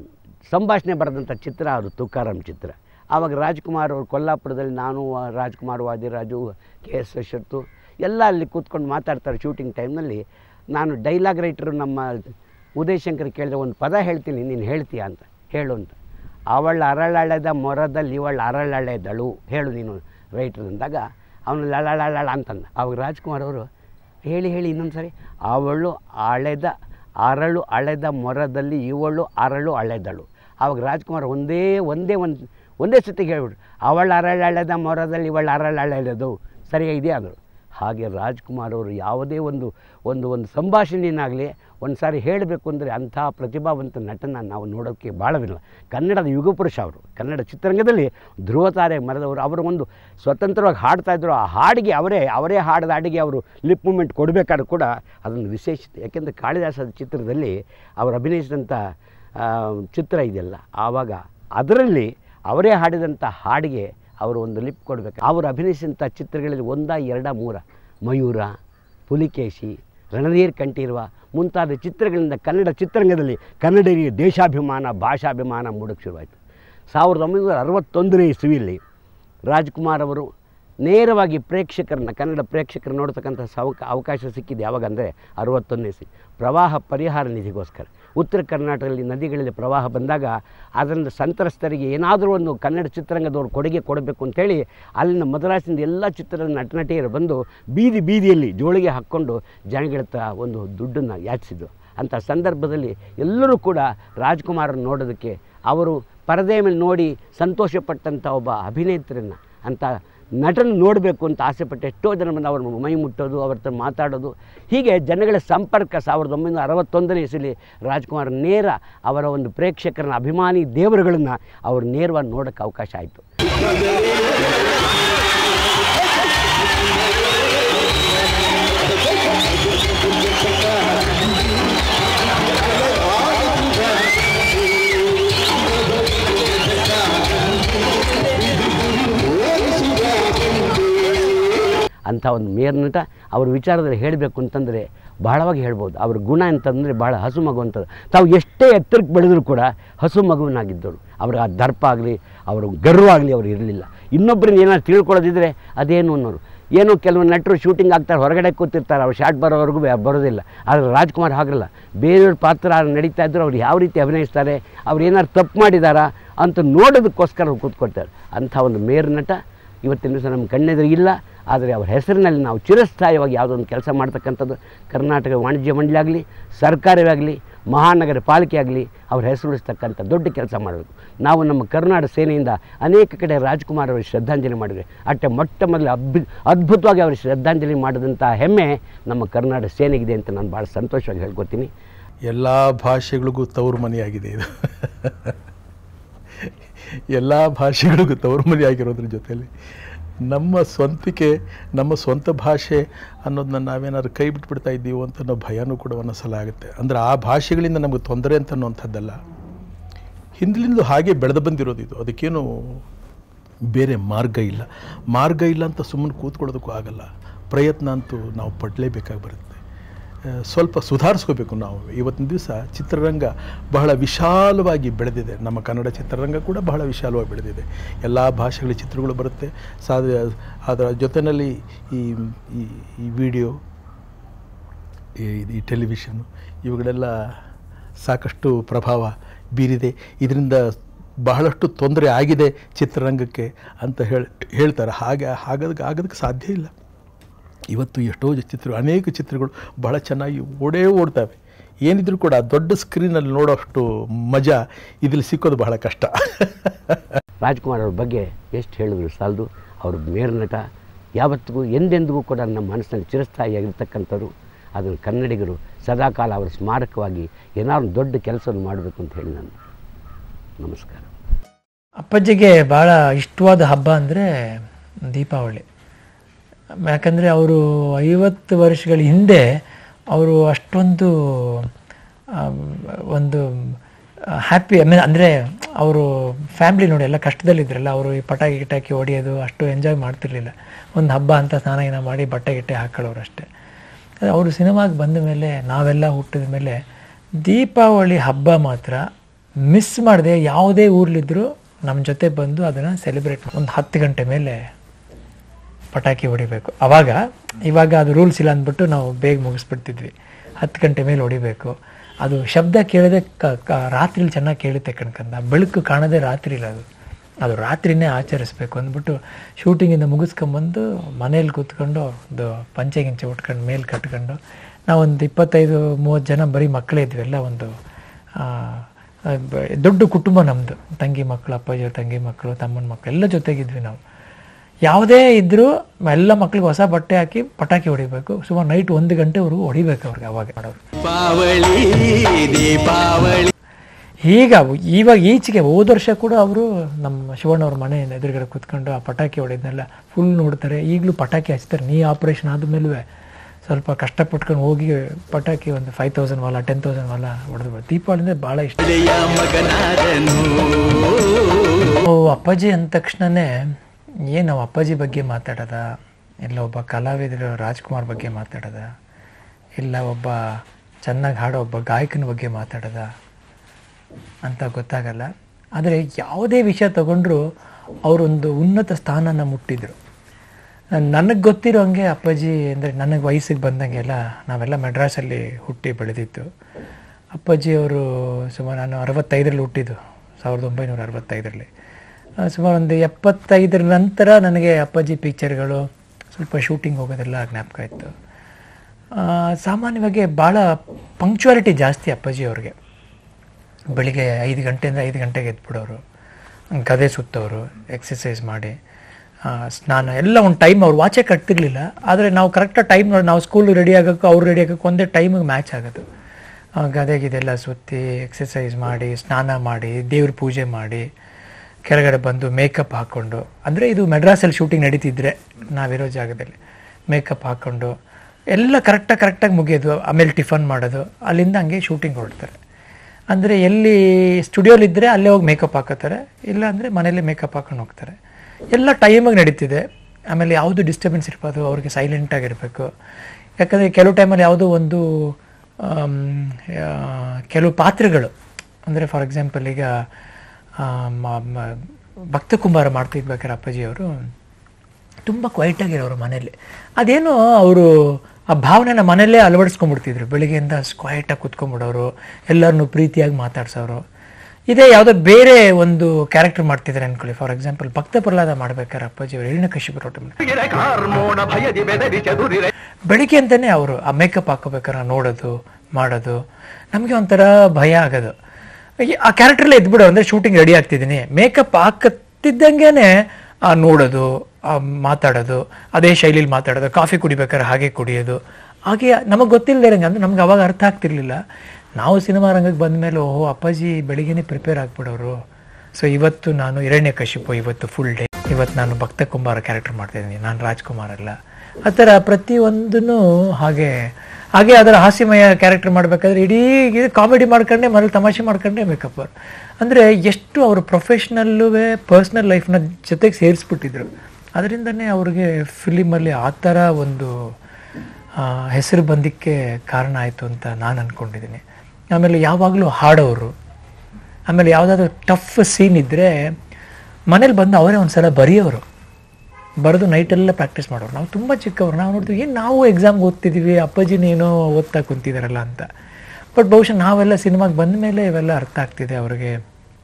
ಸಂಭಾಷಣೆ ಬರೆದಂಥ ಚಿತ್ರ ಅದು ತುಕಾರಾಮ್ ಚಿತ್ರ ಆವಾಗ ರಾಜ್ಕುಮಾರ್ ಅವರು ಕೊಲ್ಲಾಪುರದಲ್ಲಿ ನಾನು ಆ, ರಾಜ್ಕುಮಾರ್ ವಾದಿರಾಜು ಕೆ ಎಸ್ ಅಶ್ವತ್ತು ಎಲ್ಲ ಅಲ್ಲಿ ಕೂತ್ಕೊಂಡು ಮಾತಾಡ್ತಾರೆ ಶೂಟಿಂಗ್ ಟೈಮ್ನಲ್ಲಿ ನಾನು ಡೈಲಾಗ್ ರೈಟರು ನಮ್ಮ ಉದಯ್ ಶಂಕರ್ ಕೇಳಿದೆ ಒಂದು ಪದ ಹೇಳ್ತೀನಿ ನೀನು ಹೇಳ್ತೀಯಾ ಅಂತ ಹೇಳು ಅಂತ ಅವಳ ಅರಳಳೆದ ಮೊರದಲ್ಲಿ ಇವಳ ಅರಳಳೆದಳು ಹೇಳು ನೀನು ರೈಟರ್ ಅಂದಾಗ ಅವನು ಲಳಳಳ ಅಂತಂದ ಅವಾಗ ರಾಜ್ಕುಮಾರ್ ಅವರು ಹೇಳಿ ಹೇಳಿ ಇನ್ನೊಂದು ಸರಿ ಅವಳು ಅಳೆದ ಅರಳು ಅಳೆದ ಮೊರದಲ್ಲಿ ಇವಳು ಅರಳು ಅಳೆದಳು ಆವಾಗ ರಾಜ್ಕುಮಾರ್ ಒಂದೇ ಒಂದೇ ಒಂದು ಒಂದೇ ಸತಿಗೆ ಹೇಳ್ಬಿಟ್ರು ಅವಳ ಅರಳಳೆದ ಮೊರದಲ್ಲಿ ಇವಳು ಅರಳಳೆದು ಸರಿಯಾಗಿದೆಯಾ ಅಂದರು ಹಾಗೆ ರಾಜ್ಕುಮಾರ್ ಅವರು ಯಾವುದೇ ಒಂದು ಒಂದು ಒಂದು ಸಂಭಾಷಣೆಯನ್ನಾಗಲಿ ಒಂದು ಸಾರಿ ಹೇಳಬೇಕು ಅಂದರೆ ಅಂಥ ಪ್ರತಿಭಾವಂತ ನಟನ ನಾವು ನೋಡೋಕ್ಕೆ ಭಾಳವಿಲ್ಲ ಕನ್ನಡದ ಯುಗಪುರುಷ ಅವರು ಕನ್ನಡ ಚಿತ್ರರಂಗದಲ್ಲಿ ಧ್ರುವತಾರೆ ಮರೆದವರು ಅವರು ಒಂದು ಸ್ವತಂತ್ರವಾಗಿ ಹಾಡ್ತಾ ಇದ್ದರು ಆ ಹಾಡಿಗೆ ಅವರೇ ಅವರೇ ಹಾಡಿದ ಹಾಡಿಗೆ ಅವರು ಲಿಪ್ ಮೂಮೆಂಟ್ ಕೊಡಬೇಕಾದ್ರೂ ಕೂಡ ಅದೊಂದು ವಿಶೇಷತೆ ಯಾಕೆಂದರೆ ಕಾಳಿದಾಸದ ಚಿತ್ರದಲ್ಲಿ ಅವರು ಅಭಿನಯಿಸಿದಂಥ ಆ, ಚಿತ್ರ ಇದೆಯಲ್ಲ ಆವಾಗ ಅದರಲ್ಲಿ ಅವರೇ ಹಾಡಿದಂಥ ಹಾಡಿಗೆ ಅವರು ಒಂದು ಲಿಪ್ ಕೊಡಬೇಕು ಅವರು ಅಭಿನಯಿಸಿದಂಥ ಚಿತ್ರಗಳಲ್ಲಿ ಒಂದ ಎರಡ ಮೂರ ಮಯೂರ ಪುಲಿಕೇಶಿ ರಣಧೀರ್ ಕಂಠೀರ್ವ ಮುಂತಾದ ಚಿತ್ರಗಳಿಂದ ಕನ್ನಡ ಚಿತ್ರರಂಗದಲ್ಲಿ ಕನ್ನಡಿಗರಿಗೆ ದೇಶಾಭಿಮಾನ ಭಾಷಾಭಿಮಾನ ಮೂಡಕ್ಕೆ ಶುರುವಾಯಿತು ಸಾವಿರದ ಒಂಬೈನೂರ ಅರವತ್ತೊಂದನೇ ಇಸ್ವಿಯಲ್ಲಿ ರಾಜ್ಕುಮಾರ್ ಅವರು ನೇರವಾಗಿ ಪ್ರೇಕ್ಷಕರನ್ನ ಕನ್ನಡ ಪ್ರೇಕ್ಷಕರು ನೋಡ್ತಕ್ಕಂಥ ಸವಕ ಅವಕಾಶ ಸಿಕ್ಕಿದೆ ಯಾವಾಗ ಅಂದರೆ ಅರವತ್ತೊಂದನೇ ಇಸ್ವಿ ಪ್ರವಾಹ ಪರಿಹಾರ ನಿಧಿಗೋಸ್ಕರ ಉತ್ತರ ಕರ್ನಾಟಕದಲ್ಲಿ ನದಿಗಳಲ್ಲಿ ಪ್ರವಾಹ ಬಂದಾಗ ಅದರಿಂದ ಸಂತ್ರಸ್ತರಿಗೆ ಏನಾದರೂ ಒಂದು ಕನ್ನಡ ಚಿತ್ರರಂಗದವ್ರು ಕೊಡುಗೆ ಕೊಡಬೇಕು ಅಂತೇಳಿ ಅಲ್ಲಿನ ಮದ್ರಾಸಿಂದ ಎಲ್ಲ ಚಿತ್ರದ ನಟನಟಿಯರು ಬಂದು ಬೀದಿ ಬೀದಿಯಲ್ಲಿ ಜೋಳಿಗೆ ಹಾಕ್ಕೊಂಡು ಜನಗಳ ಹತ್ರ ಒಂದು ದುಡ್ಡನ್ನು ಯಾಚಿಸಿದ್ರು ಅಂಥ ಸಂದರ್ಭದಲ್ಲಿ ಎಲ್ಲರೂ ಕೂಡ ರಾಜ್ಕುಮಾರನ್ನು ನೋಡೋದಕ್ಕೆ ಅವರು ಪರದೆ ಮೇಲೆ ನೋಡಿ ಸಂತೋಷಪಟ್ಟಂಥ ಒಬ್ಬ ಅಭಿನೇತ್ರಿಯನ್ನು ಅಂಥ ನಟನ ನೋಡಬೇಕು ಅಂತ ಆಸೆಪಟ್ಟು ಎಷ್ಟೋ ಜನ ಬಂದು ಅವ್ರ ಮೈ ಮುಟ್ಟೋದು ಅವ್ರ ಹತ್ರ ಮಾತಾಡೋದು ಹೀಗೆ ಜನಗಳ ಸಂಪರ್ಕ ಸಾವಿರದ ಒಂಬೈನೂರ ಅರವತ್ತೊಂದನೇ ಇಸಲಿ ರಾಜ್ಕುಮಾರ್ ನೇರ ಅವರ ಒಂದು ಪ್ರೇಕ್ಷಕರನ್ನ ಅಭಿಮಾನಿ ದೇವರುಗಳನ್ನು ಅವರು ನೇರವಾಗಿ ನೋಡೋಕ್ಕೆ ಅವಕಾಶ ಆಯಿತು ಅಂಥ ಒಂದು ಮೇರ್ನಟ ಅವ್ರ ವಿಚಾರದಲ್ಲಿ ಹೇಳಬೇಕು ಅಂತಂದರೆ ಬಹಳವಾಗಿ ಹೇಳ್ಬೋದು ಅವ್ರ ಗುಣ ಅಂತಂದರೆ ಭಾಳ ಹಸು ಮಗು ಅಂತದ್ದು ತಾವು ಎಷ್ಟೇ ಎತ್ತರಕ್ಕೆ ಬೆಳೆದರೂ ಕೂಡ ಹಸು ಮಗುವನಾಗಿದ್ದವರು ಅವ್ರಿಗೆ ಆ ದರ್ಪ ಆಗಲಿ ಅವ್ರ ಗರ್ವ ಆಗಲಿ ಅವ್ರು ಇರಲಿಲ್ಲ ಇನ್ನೊಬ್ಬರನ್ನ ಏನಾದ್ರು ತಿಳ್ಕೊಳ್ಳೋದಿದ್ರೆ ಅದೇನು ಅನ್ನೋರು ಏನೋ ಕೆಲವು ನಟರು ಶೂಟಿಂಗ್ ಆಗ್ತಾರೆ ಹೊರಗಡೆ ಕೂತಿರ್ತಾರೆ ಅವ್ರು ಶಾರ್ಟ್ ಬರೋವರೆಗೂ ಬೆ- ಬರೋದಿಲ್ಲ ಆದರೆ ರಾಜ್ಕುಮಾರ್ ಹಾಗಲ್ಲ ಬೇರೆಯವ್ರ ಪಾತ್ರ ನಡೀತಾ ಇದ್ದರೂ ಅವ್ರು ಯಾವ ರೀತಿ ಅಭಿನಯಿಸ್ತಾರೆ ಅವ್ರು ಏನಾದ್ರು ತಪ್ಪು ಮಾಡಿದಾರಾ ಅಂತ ನೋಡೋದಕ್ಕೋಸ್ಕರ ಅವ್ರು ಕೂತ್ಕೊಳ್ತಾರೆ ಅಂಥ ಒಂದು ಮೇರ್ ನಟ ಇವತ್ತಿನ ದಿವಸ ನಮ್ಮ ಕಣ್ಣೆದುರಿಗಿಲ್ಲ ಆದರೆ ಅವರ ಹೆಸರಿನಲ್ಲಿ ನಾವು ಚಿರಸ್ಥಾಯಿಯಾಗಿ ಯಾವುದೋ ಒಂದು ಕೆಲಸ ಮಾಡ್ತಕ್ಕಂಥದ್ದು ಕರ್ನಾಟಕ ವಾಣಿಜ್ಯ ಮಂಡಳಿ ಆಗಲಿ ಸರ್ಕಾರವೇ ಆಗಲಿ ಮಹಾನಗರ ಪಾಲಿಕೆ ಆಗಲಿ ಅವ್ರ ಹೆಸರು ಉಳಿಸ್ತಕ್ಕಂಥ ದೊಡ್ಡ ಕೆಲಸ ಮಾಡಬೇಕು ನಾವು ನಮ್ಮ ಕರ್ನಾಟಕ ಸೇನೆಯಿಂದ ಅನೇಕ ಕಡೆ ರಾಜ್ಕುಮಾರ್ ಅವರಿಗೆ ಶ್ರದ್ಧಾಂಜಲಿ ಮಾಡಿದ್ವಿ ಅಷ್ಟೇ ಮೊಟ್ಟ ಮೊದಲು ಅದ್ಭು ಅದ್ಭುತವಾಗಿ ಅವ್ರಿಗೆ ಶ್ರದ್ಧಾಂಜಲಿ ಮಾಡಿದಂಥ ಹೆಮ್ಮೆ ನಮ್ಮ ಕರ್ನಾಟಕ ಸೇನೆಗಿದೆ ಅಂತ ನಾನು ಭಾಳ ಸಂತೋಷವಾಗಿ ಹೇಳ್ಕೊತೀನಿ ಎಲ್ಲ ಭಾಷೆಗಳಿಗೂ ತವರು ಮನೆಯಾಗಿದೆ ಇದು ಎಲ್ಲ ಭಾಷೆಗಳಿಗೂ ತವರು ಮನೆಯಾಗಿರೋದ್ರ ಜೊತೆಯಲ್ಲಿ ನಮ್ಮ ಸ್ವಂತಿಕೆ ನಮ್ಮ ಸ್ವಂತ ಭಾಷೆ ಅನ್ನೋದನ್ನ ನಾವೇನಾದ್ರು ಕೈ ಬಿಟ್ಬಿಡ್ತಾ ಇದ್ದೀವೋ ಅಂತ ಅನ್ನೋ ಭಯನೂ ಕೂಡ ಒಂದೊಂದ್ಸಲ ಆಗುತ್ತೆ ಅಂದರೆ ಆ ಭಾಷೆಗಳಿಂದ ನಮಗೆ ತೊಂದರೆ ಅಂತ ಅನ್ನುವಂಥದ್ದಲ್ಲ ಹಿಂದಿನಿಂದಲೂ ಹಾಗೆ ಬೆಳೆದು ಬಂದಿರೋದು ಇದು ಅದಕ್ಕೇನು ಬೇರೆ ಮಾರ್ಗ ಇಲ್ಲ ಮಾರ್ಗ ಇಲ್ಲ ಅಂತ ಸುಮ್ಮನೆ ಕೂತ್ಕೊಳ್ಳೋದಕ್ಕೂ ಆಗಲ್ಲ ಪ್ರಯತ್ನ ಅಂತೂ ನಾವು ಪಡಲೇಬೇಕಾಗಿ ಬರುತ್ತೆ ಆ, ಸ್ವಲ್ಪ ಸುಧಾರಿಸ್ಕೋಬೇಕು ನಾವು ಇವತ್ತಿನ ದಿವಸ ಚಿತ್ರರಂಗ ಬಹಳ ವಿಶಾಲವಾಗಿ ಬೆಳೆದಿದೆ ನಮ್ಮ ಕನ್ನಡ ಚಿತ್ರರಂಗ ಕೂಡ ಬಹಳ ವಿಶಾಲವಾಗಿ ಬೆಳೆದಿದೆ ಎಲ್ಲ ಭಾಷೆಗಳ ಚಿತ್ರಗಳು ಬರುತ್ತೆ ಸಾಧ ಅದರ ಜೊತೆಯಲ್ಲಿ ಈ ಈ ಈ ವಿಡಿಯೋ ಈ ಈ ಟೆಲಿವಿಷನ್ನು ಇವುಗಳೆಲ್ಲ ಸಾಕಷ್ಟು ಪ್ರಭಾವ ಬೀರಿದೆ ಇದರಿಂದ ಬಹಳಷ್ಟು ತೊಂದರೆ ಆಗಿದೆ ಚಿತ್ರರಂಗಕ್ಕೆ ಅಂತ ಹೇಳಿ ಹೇಳ್ತಾರೆ ಹಾಗೆ ಹಾಗದಕ್ಕೆ ಆಗೋದಕ್ಕೆ ಸಾಧ್ಯ ಇಲ್ಲ ಇವತ್ತು ಎಷ್ಟೋ ಚಿತ್ರ ಅನೇಕ ಚಿತ್ರಗಳು ಬಹಳ ಚೆನ್ನಾಗಿ ಓಡೇ ಓಡ್ತವೆ ಏನಿದ್ರು ಕೂಡ ದೊಡ್ಡ ಸ್ಕ್ರೀನಲ್ಲಿ ನೋಡೋಷ್ಟು ಮಜಾ ಇದ್ರಲ್ಲಿ ಸಿಕ್ಕೋದು ಬಹಳ ಕಷ್ಟ ರಾಜ್ಕುಮಾರ್ ಅವ್ರ ಬಗ್ಗೆ ಎಷ್ಟು ಹೇಳಿದ್ರು ಸಾಲದು ಅವ್ರ ಮೇರುನಟ ಯಾವತ್ತಿಗೂ ಎಂದೆಂದಿಗೂ ಕೂಡ ನಮ್ಮ ಮನಸ್ಸಿನಲ್ಲಿ ಚಿರಸ್ಥಾಯಿಯಾಗಿರ್ತಕ್ಕಂಥವ್ರು ಅದನ್ನು ಕನ್ನಡಿಗರು ಸದಾಕಾಲ ಅವರ ಸ್ಮಾರಕವಾಗಿ ಏನಾದ್ರು ಒಂದು ದೊಡ್ಡ ಕೆಲಸವನ್ನು ಮಾಡಬೇಕು ಅಂತ ಹೇಳಿ ನಾನು ನಮಸ್ಕಾರ ಅಪ್ಪಾಜಿಗೆ ಭಾಳ ಇಷ್ಟವಾದ ಹಬ್ಬ ಅಂದರೆ ದೀಪಾವಳಿ ಯಾಕಂದರೆ ಅವರು ಐವತ್ತು ವರ್ಷಗಳ ಹಿಂದೆ ಅವರು ಅಷ್ಟೊಂದು ಆ, ಒಂದು ಹ್ಯಾಪಿ ಆಮೇಲೆ ಅಂದರೆ ಅವರು ಫ್ಯಾಮ್ಲಿ ನೋಡಿ ಎಲ್ಲ ಕಷ್ಟದಲ್ಲಿದ್ರಲ್ಲ ಅವರು ಈ ಪಟಾಕಿ ಗಿಟಾಕಿ ಹೊಡೆಯೋದು ಅಷ್ಟು ಎಂಜಾಯ್ ಮಾಡ್ತಿರ್ಲಿಲ್ಲ ಒಂದು ಹಬ್ಬ ಅಂತ ಸ್ನಾನ ಗಿನ ಮಾಡಿ ಬಟ್ಟೆ ಗಿಟ್ಟೆ ಹಾಕೊಳ್ಳೋರು ಅಷ್ಟೇ ಅವರು ಸಿನಿಮಾಗೆ ಬಂದ ಮೇಲೆ ನಾವೆಲ್ಲ ಹುಟ್ಟಿದ ಮೇಲೆ ದೀಪಾವಳಿ ಹಬ್ಬ ಮಾತ್ರ ಮಿಸ್ ಮಾಡದೆ ಯಾವುದೇ ಊರ್ಲಿದ್ದರೂ ನಮ್ಮ ಜೊತೆ ಬಂದು ಅದನ್ನು ಸೆಲೆಬ್ರೇಟ್ ಒಂದು ಹತ್ತು ಗಂಟೆ ಮೇಲೆ ಪಟಾಕಿ ಹೊಡಿಬೇಕು ಅವಾಗ ಇವಾಗ ಅದು ರೂಲ್ಸ್ ಇಲ್ಲ ಅಂದ್ಬಿಟ್ಟು ನಾವು ಬೇಗ ಮುಗಿಸ್ಬಿಡ್ತಿದ್ವಿ ಹತ್ತು ಗಂಟೆ ಮೇಲೆ ಹೊಡಿಬೇಕು ಅದು ಶಬ್ದ ಕೇಳದೆ ಕ ಕ ರಾತ್ರಿಲಿ ಚೆನ್ನಾಗಿ ಕೇಳುತ್ತೆ ಕಣ್ಕಂದ ಬೆಳಕು ಕಾಣದೆ ರಾತ್ರಿ ಇಲ್ಲ ಅದು ಅದು ರಾತ್ರಿನೇ ಆಚರಿಸ್ಬೇಕು ಅಂದ್ಬಿಟ್ಟು ಶೂಟಿಂಗಿಂದ ಮುಗಿಸ್ಕೊಂಬಂದು ಮನೇಲಿ ಕೂತ್ಕೊಂಡು ಒಂದು ಪಂಚೆ ಗಿಂಚೆ ಉಟ್ಕೊಂಡು ಮೇಲೆ ಕಟ್ಕೊಂಡು ನಾವೊಂದು ಇಪ್ಪತ್ತೈದು ಮೂವತ್ತು ಜನ ಬರೀ ಮಕ್ಕಳೇ ಇದ್ವಿ ಎಲ್ಲ ಒಂದು ಆ, ಆ, ಬ- ದೊಡ್ಡ ಕುಟುಂಬ ನಮ್ಮದು ತಂಗಿ ಮಕ್ಕಳು ಅಪ್ಪಾಜಿಯವ್ರ ತಂಗಿ ಮಕ್ಕಳು ತಮ್ಮನ ಮಕ್ಕಳು ಎಲ್ಲ ಜೊತೆಗಿದ್ವಿ ನಾವು ಯಾವುದೇ ಇದ್ದರೂ ಎಲ್ಲ ಮಕ್ಳಿಗೆ ಹೊಸ ಬಟ್ಟೆ ಹಾಕಿ ಪಟಾಕಿ ಹೊಡಿಬೇಕು ಸುಮಾರು ನೈಟ್ ಒಂದು ಗಂಟೆವರೆಗೂ ಹೊಡಿಬೇಕು ಅವ್ರಿಗೆ ಅವಾಗ ಮಾಡೋರು ಈಗ ಇವಾಗ ಈಚೆಗೆ ಹೋದ ವರ್ಷ ಕೂಡ ಅವರು ನಮ್ಮ ಶಿವಣ್ಣವ್ರ ಮನೆ ಎದುರುಗಡೆ ಕೂತ್ಕೊಂಡು ಆ ಪಟಾಕಿ ಹೊಡೆದ್ನೆಲ್ಲ ಫುಲ್ ನೋಡ್ತಾರೆ ಈಗಲೂ ಪಟಾಕಿ ಹಚ್ತಾರೆ ನೀ ಆಪ್ರೇಷನ್ ಆದಮೇಲೂ ಸ್ವಲ್ಪ ಕಷ್ಟಪಟ್ಕೊಂಡು ಹೋಗಿ ಪಟಾಕಿ ಒಂದು ಫೈವ್ ತೌಸಂಡ್ ವಾಲ ಟೆನ್ ತೌಸಂಡ್ ವಾಲ ಹೊಡೆದು ದೀಪಾವಳಿ ಅಂದರೆ ಭಾಳ ಇಷ್ಟ ಓ ಅಪ್ಪಾಜಿ ಅಂದ ತಕ್ಷಣನೇ ಏನು ನಾವು ಅಪ್ಪಾಜಿ ಬಗ್ಗೆ ಮಾತಾಡೋದ ಇಲ್ಲ ಒಬ್ಬ ಕಲಾವಿದರು ರಾಜ್ಕುಮಾರ್ ಬಗ್ಗೆ ಮಾತಾಡೋದ ಇಲ್ಲ ಒಬ್ಬ ಚೆನ್ನಾಗಿ ಹಾಡೋ ಒಬ್ಬ ಗಾಯಕನ ಬಗ್ಗೆ ಮಾತಾಡೋದ ಅಂತ ಗೊತ್ತಾಗಲ್ಲ ಆದರೆ ಯಾವುದೇ ವಿಷಯ ತಗೊಂಡ್ರು ಅವರೊಂದು ಉನ್ನತ ಸ್ಥಾನನ ಮುಟ್ಟಿದ್ರು ನನಗೆ ಗೊತ್ತಿರೋ ಹಂಗೆ ಅಪ್ಪಾಜಿ ಅಂದರೆ ನನಗೆ ವಯಸ್ಸಿಗೆ ಬಂದಂಗೆಲ್ಲ ನಾವೆಲ್ಲ ಮೆಡ್ರಾಸಲ್ಲಿ ಹುಟ್ಟಿ ಬೆಳೆದಿತ್ತು ಅಪ್ಪಾಜಿ ಅವರು ಸುಮಾರು ನಾನು ಅರವತ್ತೈದರಲ್ಲಿ ಹುಟ್ಟಿದ್ದು ಸಾವಿರದ ಒಂಬೈನೂರ ಅರವತ್ತೈದರಲ್ಲಿ ಆ, ಸುಮಾರು ಒಂದು ಎಪ್ಪತ್ತೈದರ ನಂತರ ನನಗೆ ಅಪ್ಪಾಜಿ ಪಿಕ್ಚರ್ಗಳು ಸ್ವಲ್ಪ ಶೂಟಿಂಗ್ ಹೋಗೋದೆಲ್ಲ ಜ್ಞಾಪಕ ಇತ್ತು ಆ, ಸಾಮಾನ್ಯವಾಗಿ ಭಾಳ ಪಂಕ್ಚುಯಾಲಿಟಿ ಜಾಸ್ತಿ ಅಪ್ಪಾಜಿ ಅವ್ರಿಗೆ ಬೆಳಿಗ್ಗೆ ಐದು ಗಂಟೆಯಿಂದ ಐದು ಗಂಟೆಗೆ ಎದ್ಬಿಡೋರು ಗದೆ ಸುತ್ತೋರು ಎಕ್ಸಸೈಸ್ ಮಾಡಿ ಆ, ಸ್ನಾನ ಎಲ್ಲ ಒಂದು ಟೈಮ್ ಅವ್ರು ವಾಚೇ ಕಟ್ತಿರ್ಲಿಲ್ಲ ಆದರೆ ನಾವು ಕರೆಕ್ಟಾಗಿ ಟೈಮ್ ನೋಡಿ ನಾವು ಸ್ಕೂಲ್ ರೆಡಿ ಆಗೋಕ್ಕೂ ಅವ್ರು ರೆಡಿ ಆಗೋಕ್ಕೂ ಒಂದೇ ಟೈಮಿಗೆ ಮ್ಯಾಚ್ ಆಗೋದು ಆ, ಗದೆಗಿದೆಲ್ಲ ಸುತ್ತಿ ಎಕ್ಸಸೈಸ್ ಮಾಡಿ ಸ್ನಾನ ಮಾಡಿ ದೇವ್ರ ಪೂಜೆ ಮಾಡಿ ಕೆಳಗಡೆ ಬಂದು ಮೇಕಪ್ ಹಾಕ್ಕೊಂಡು ಅಂದರೆ ಇದು ಮೆಡ್ರಾಸಲ್ಲಿ ಶೂಟಿಂಗ್ ನಡೀತಿದ್ರೆ ನಾವಿರೋ ಜಾಗದಲ್ಲಿ ಮೇಕಪ್ ಹಾಕ್ಕೊಂಡು ಎಲ್ಲ ಕರೆಕ್ಟಾಗಿ ಕರೆಕ್ಟಾಗಿ ಮುಗಿಯೋದು ಆಮೇಲೆ ಟಿಫನ್ ಮಾಡೋದು ಅಲ್ಲಿಂದ ಹಂಗೆ ಶೂಟಿಂಗ್ ಹೊರಡ್ತಾರೆ ಅಂದರೆ ಎಲ್ಲಿ ಸ್ಟುಡಿಯೋಲಿದ್ದರೆ ಅಲ್ಲೇ ಹೋಗಿ ಮೇಕಪ್ ಹಾಕೋತಾರೆ ಇಲ್ಲ ಅಂದರೆ ಮನೇಲಿ ಮೇಕಪ್ ಹಾಕೊಂಡು ಹೋಗ್ತಾರೆ ಎಲ್ಲ ಟೈಮಾಗಿ ನಡೀತಿದೆ ಆಮೇಲೆ ಯಾವುದು ಡಿಸ್ಟರ್ಬೆನ್ಸ್ ಇರ್ಬೋದು ಅವ್ರಿಗೆ ಸೈಲೆಂಟಾಗಿರಬೇಕು ಯಾಕಂದರೆ ಕೆಲವು ಟೈಮಲ್ಲಿ ಯಾವುದೋ ಒಂದು ಆಮ್, ಆ, ಕೆಲವು ಪಾತ್ರಗಳು ಅಂದರೆ ಫಾರ್ ಎಕ್ಸಾಂಪಲ್ ಈಗ ಆ, ಮ- ಮ- ಭಕ್ತ ಕುಂಬಾರ ಮಾಡ್ತಿರ್ಬೇಕಾದ್ರೆ ಅಪ್ಪಾಜಿಯವರು ತುಂಬ ಕ್ವೈಟಾಗಿರೋರು ಮನೇಲಿ ಅದೇನೋ ಅವರು ಆ ಭಾವನೆನ ಮನೆಯಲ್ಲೇ ಅಳವಡಿಸ್ಕೊಂಡ್ಬಿಡ್ತಿದ್ರು ಬೆಳಿಗ್ಗೆಯಿಂದ ಕ್ವೈಟಾಗಿ ಕುತ್ಕೊಂಡ್ಬಿಡೋರು ಎಲ್ಲರನ್ನೂ ಪ್ರೀತಿಯಾಗಿ ಮಾತಾಡ್ಸೋರು ಇದೇ ಯಾವುದೋ ಬೇರೆ ಒಂದು ಕ್ಯಾರೆಕ್ಟರ್ ಮಾಡ್ತಿದ್ದಾರೆ ಅನ್ಕೊಳ್ಳಿ ಫಾರ್ ಎಕ್ಸಾಂಪಲ್ ಭಕ್ತ ಪ್ರಹ್ಲಾದ ಮಾಡ್ಬೇಕಾದ್ರೆ ಅಪ್ಪಾಜಿ ಅವರು ಎಳ್ಳಿನ ಕಶಿಪು ಬೆಳಿಗ್ಗೆ ಅಂತಾನೆ ಅವರು ಆ ಮೇಕಪ್ ಹಾಕೋಬೇಕಾರೆ ನೋಡೋದು ಮಾಡೋದು ನಮಗೆ ಒಂಥರ ಭಯ ಆಗೋದು ಈ- ಆ ಕ್ಯಾರೆಕ್ಟ್ರಲ್ಲೇ ಎದ್ಬಿಡೋ ಅಂದರೆ ಶೂಟಿಂಗ್ ರೆಡಿ ಆಗ್ತಿದ್ದೀನಿ ಮೇಕಪ್ ಹಾಕತ್ತಿದ್ದಂಗೆನೆ ಆ ನೋಡೋದು ಆ ಮಾತಾಡೋದು ಅದೇ ಶೈಲಿಲಿ ಮಾತಾಡೋದು ಕಾಫಿ ಕುಡಿಬೇಕಾದ್ರೆ ಹಾಗೆ ಕುಡಿಯೋದು ಹಾಗೆ ನಮಗೆ ಗೊತ್ತಿಲ್ಲದೆ ಇರಂಗೆ ಅಂದ್ರೆ ನಮ್ಗೆ ಅವಾಗ ಅರ್ಥ ಆಗ್ತಿರ್ಲಿಲ್ಲ ನಾವು ಸಿನಿಮಾ ರಂಗಕ್ಕೆ ಬಂದ ಮೇಲೆ ಓಹೋ ಅಪ್ಪಾಜಿ ಬೆಳಿಗ್ಗೆನೇ ಪ್ರಿಪೇರ್ ಆಗ್ಬಿಡೋರು ಸೊ ಇವತ್ತು ನಾನು ಎರಡನೇ ಕಶಿಪು ಇವತ್ತು ಫುಲ್ ಡೇ ಇವತ್ತು ನಾನು ಭಕ್ತ ಕುಂಬಾರ ಕ್ಯಾರೆಕ್ಟರ್ ಮಾಡ್ತಾಯಿದ್ದೀನಿ ನಾನು ರಾಜ್ಕುಮಾರ್ ಅಲ್ಲ ಆ ಥರ ಪ್ರತಿಯೊಂದನ್ನು ಹಾಗೆ ಹಾಗೆ ಅದರ ಹಾಸ್ಯಮಯ ಕ್ಯಾರೆಕ್ಟರ್ ಮಾಡಬೇಕಾದ್ರೆ ಇಡೀ ಕಾಮಿಡಿ ಮಾಡ್ಕೊಂಡೆ ಮನೇಲಿ ತಮಾಷೆ ಮಾಡ್ಕೊಂಡೆ ಮೇಕಪ್ ಅವ್ರು ಅಂದರೆ ಎಷ್ಟು ಅವರು ಪ್ರೊಫೆಷ್ನಲ್ಲುವೇ ಪರ್ಸ್ನಲ್ ಲೈಫ್ನ ಜೊತೆಗೆ ಸೇರಿಸ್ಬಿಟ್ಟಿದ್ರು ಅದರಿಂದನೇ ಅವ್ರಿಗೆ ಫಿಲಿಮಲ್ಲಿ ಆ ಥರ ಒಂದು ಆ, ಹೆಸರು ಬಂದಿಕ್ಕೆ ಕಾರಣ ಆಯಿತು ಅಂತ ನಾನು ಅಂದ್ಕೊಂಡಿದ್ದೀನಿ ಆಮೇಲೆ ಯಾವಾಗಲೂ ಹಾಡೋರು ಆಮೇಲೆ ಯಾವುದಾದ್ರೂ ಟಫ್ ಸೀನ್ ಇದ್ದರೆ ಮನೇಲಿ ಬಂದು ಅವರೇ ಒಂದು ಸಲ ಬರೆಯೋರು ಬರೆದು ನೈಟೆಲ್ಲ ಪ್ರಾಕ್ಟೀಸ್ ಮಾಡೋರು ನಾವು ತುಂಬ ಚಿಕ್ಕವರು ನಾವು ನೋಡ್ತೀವಿ ಏನು ನಾವು ಎಕ್ಸಾಮ್ಗೆ ಓದ್ತಿದ್ದೀವಿ ಅಪ್ಪಾಜಿನೇನೋ ಓದ್ತಾ ಕುಂತಿದಾರಲ್ಲ ಅಂತ ಬಟ್ ಬಹುಶಃ ನಾವೆಲ್ಲ ಸಿನಿಮಾಗೆ ಬಂದ ಮೇಲೆ ಇವೆಲ್ಲ ಅರ್ಥ ಆಗ್ತಿದೆ ಅವ್ರಿಗೆ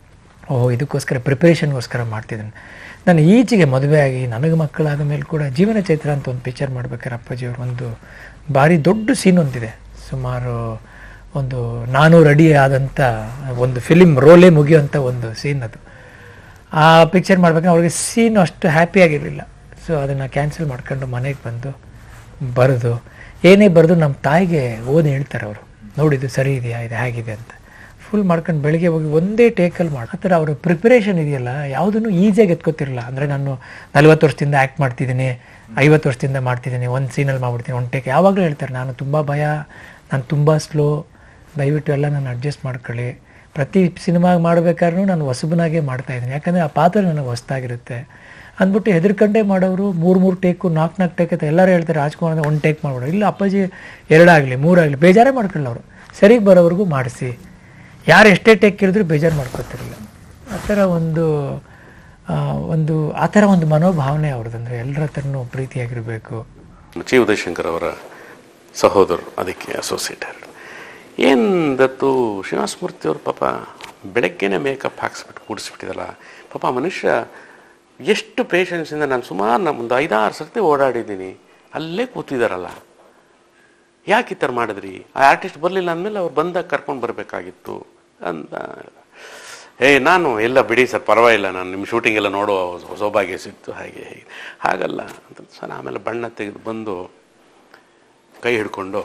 ಓಹ್ ಇದಕ್ಕೋಸ್ಕರ ಪ್ರಿಪ್ರೇಷನ್ಗೋಸ್ಕರ ಮಾಡ್ತಿದ್ದೀನಿ ನಾನು ಈಚೆಗೆ ಮದುವೆ ಆಗಿ ನನಗೆ ಮಕ್ಕಳಾದ ಮೇಲೆ ಕೂಡ ಜೀವನ ಚೈತ್ರ ಅಂತ ಒಂದು ಪಿಕ್ಚರ್ ಮಾಡ್ಬೇಕಾದ್ರೆ ಅಪ್ಪಾಜಿಯವ್ರು ಒಂದು ಭಾರಿ ದೊಡ್ಡ ಸೀನ್ ಒಂದಿದೆ ಸುಮಾರು ಒಂದು ನಾನೂರು ಅಡಿ ಆದಂಥ ಒಂದು ಫಿಲಿಮ್ ರೋಲೇ ಮುಗಿಯುವಂಥ ಒಂದು ಸೀನ್ ಅದು ಆ ಪಿಕ್ಚರ್ ಮಾಡ್ಬೇಕಾದ್ರೆ ಅವ್ರಿಗೆ ಸೀನು ಅಷ್ಟು ಹ್ಯಾಪಿಯಾಗಿರಲಿಲ್ಲ ಸೊ ಅದನ್ನು ಕ್ಯಾನ್ಸಲ್ ಮಾಡ್ಕೊಂಡು ಮನೆಗೆ ಬಂದು ಬರೆದು ಏನೇ ಬರೆದು ನಮ್ಮ ತಾಯಿಗೆ ಓದಿ ಹೇಳ್ತಾರೆ ಅವರು ನೋಡಿದ್ದು ಸರಿ ಇದೆಯಾ ಇದು ಹೇಗಿದೆ ಅಂತ ಫುಲ್ ಮಾಡ್ಕೊಂಡು ಬೆಳಿಗ್ಗೆ ಹೋಗಿ ಒಂದೇ ಟೇಕಲ್ಲಿ ಮಾಡಿ ಆ ಥರ ಅವರ ಪ್ರಿಪ್ರೇಷನ್ ಇದೆಯಲ್ಲ ಯಾವುದನ್ನು ಈಸಿಯಾಗಿ ಎತ್ಕೋತಿರಲ್ಲ ಅಂದರೆ ನಾನು ನಲ್ವತ್ತು ವರ್ಷದಿಂದ ಆ್ಯಕ್ಟ್ ಮಾಡ್ತಿದ್ದೀನಿ ಐವತ್ತು ವರ್ಷದಿಂದ ಮಾಡ್ತಿದ್ದೀನಿ ಒಂದು ಸೀನಲ್ಲಿ ಮಾಡ್ಬಿಡ್ತೀನಿ ಒಂದು ಟೇಕ್ ಯಾವಾಗಲೂ ಹೇಳ್ತಾರೆ ನಾನು ತುಂಬ ಭಯ ನಾನು ತುಂಬ ಸ್ಲೋ ದಯವಿಟ್ಟು ಎಲ್ಲ ನಾನು ಅಡ್ಜಸ್ಟ್ ಮಾಡ್ಕೊಳ್ಳಿ ಪ್ರತಿ ಸಿನಿಮಾ ಮಾಡಬೇಕಾದ್ರೂ ನಾನು ಹೊಸಬನಾಗೆ ಮಾಡ್ತಾ ಇದ್ದೀನಿ ಯಾಕಂದರೆ ಆ ಪಾತ್ರ ನನಗೆ ಹೊಸ್ದಾಗಿರುತ್ತೆ ಅಂದ್ಬಿಟ್ಟು ಹೆದರ್ಕಂಡೇ ಮಾಡೋರು ಮೂರು ಮೂರು ಟೇಕು ನಾಲ್ಕು ನಾಲ್ಕು ಟೇಕ್ ಅಂತ ಎಲ್ಲರೂ ಹೇಳ್ತಾರೆ ರಾಜ್ಕುಮಾರ್ ಅಂದರೆ ಒಂದು ಟೇಕ್ ಮಾಡ್ಬಿಡೋ ಇಲ್ಲ ಅಪ್ಪಾಜಿ ಎರಡಾಗಲಿ ಮೂರಾಗಲಿ ಬೇಜಾರೇ ಮಾಡ್ಕೊಳ್ಳ ಅವರು ಸರಿಗೆ ಬರೋವರೆಗೂ ಮಾಡಿಸಿ ಯಾರು ಎಷ್ಟೇ ಟೇಕ್ ಕೇಳಿದ್ರು ಬೇಜಾರು ಮಾಡ್ಕೊತಿರಲಿಲ್ಲ ಆ ಥರ ಒಂದು ಆ, ಒಂದು ಆ ಥರ ಒಂದು ಮನೋಭಾವನೆ ಅವ್ರದ್ದು ಎಲ್ಲರ ಹತ್ರನೂ ಪ್ರೀತಿಯಾಗಿರಬೇಕು ಚಿ ಉದಯಶಂಕರ್ ಅವರ ಸಹೋದರರು ಅದಕ್ಕೆ ಅಸೋಸಿಯೇಟೆಡ್ ಏನು ದತ್ತು ಶ್ರೀನಿವಾಸಮೂರ್ತಿ ಅವರು ಪಾಪ ಬೆಳಗ್ಗೆನೇ ಮೇಕಪ್ ಹಾಕ್ಸ್ಬಿಟ್ಟು ಕೂಡಿಸ್ಬಿಟ್ಟಿದಲ್ಲ ಪಾಪ ಮನುಷ್ಯ ಎಷ್ಟು ಪೇಷನ್ಸಿಂದ ನಾನು ಸುಮಾರು ನಮ್ಮ ಒಂದು ಐದಾರು ಸರ್ತಿ ಓಡಾಡಿದ್ದೀನಿ ಅಲ್ಲೇ ಕೂತಿದ್ದಾರಲ್ಲ ಯಾಕೆ ಈ ಥರ ಮಾಡಿದ್ರಿ ಆ ಆರ್ಟಿಸ್ಟ್ ಬರಲಿಲ್ಲ ಅಂದಮೇಲೆ ಅವ್ರು ಬಂದಾಗ ಕರ್ಕೊಂಡು ಬರಬೇಕಾಗಿತ್ತು ಅಂತ ಏ ನಾನು ಎಲ್ಲ ಬಿಡಿ ಸರ್ ಪರವಾಗಿಲ್ಲ ನಾನು ನಿಮ್ಮ ಶೂಟಿಂಗ್ ಎಲ್ಲ ನೋಡುವ ಸೌಭಾಗ್ಯ ಸಿಕ್ತು ಹಾಗೆ ಹೀಗೆ ಹಾಗಲ್ಲ ಅಂತ ಸರ್ ಆಮೇಲೆ ಬಣ್ಣ ತೆಗೆದು ಬಂದು ಕೈ ಹಿಡ್ಕೊಂಡು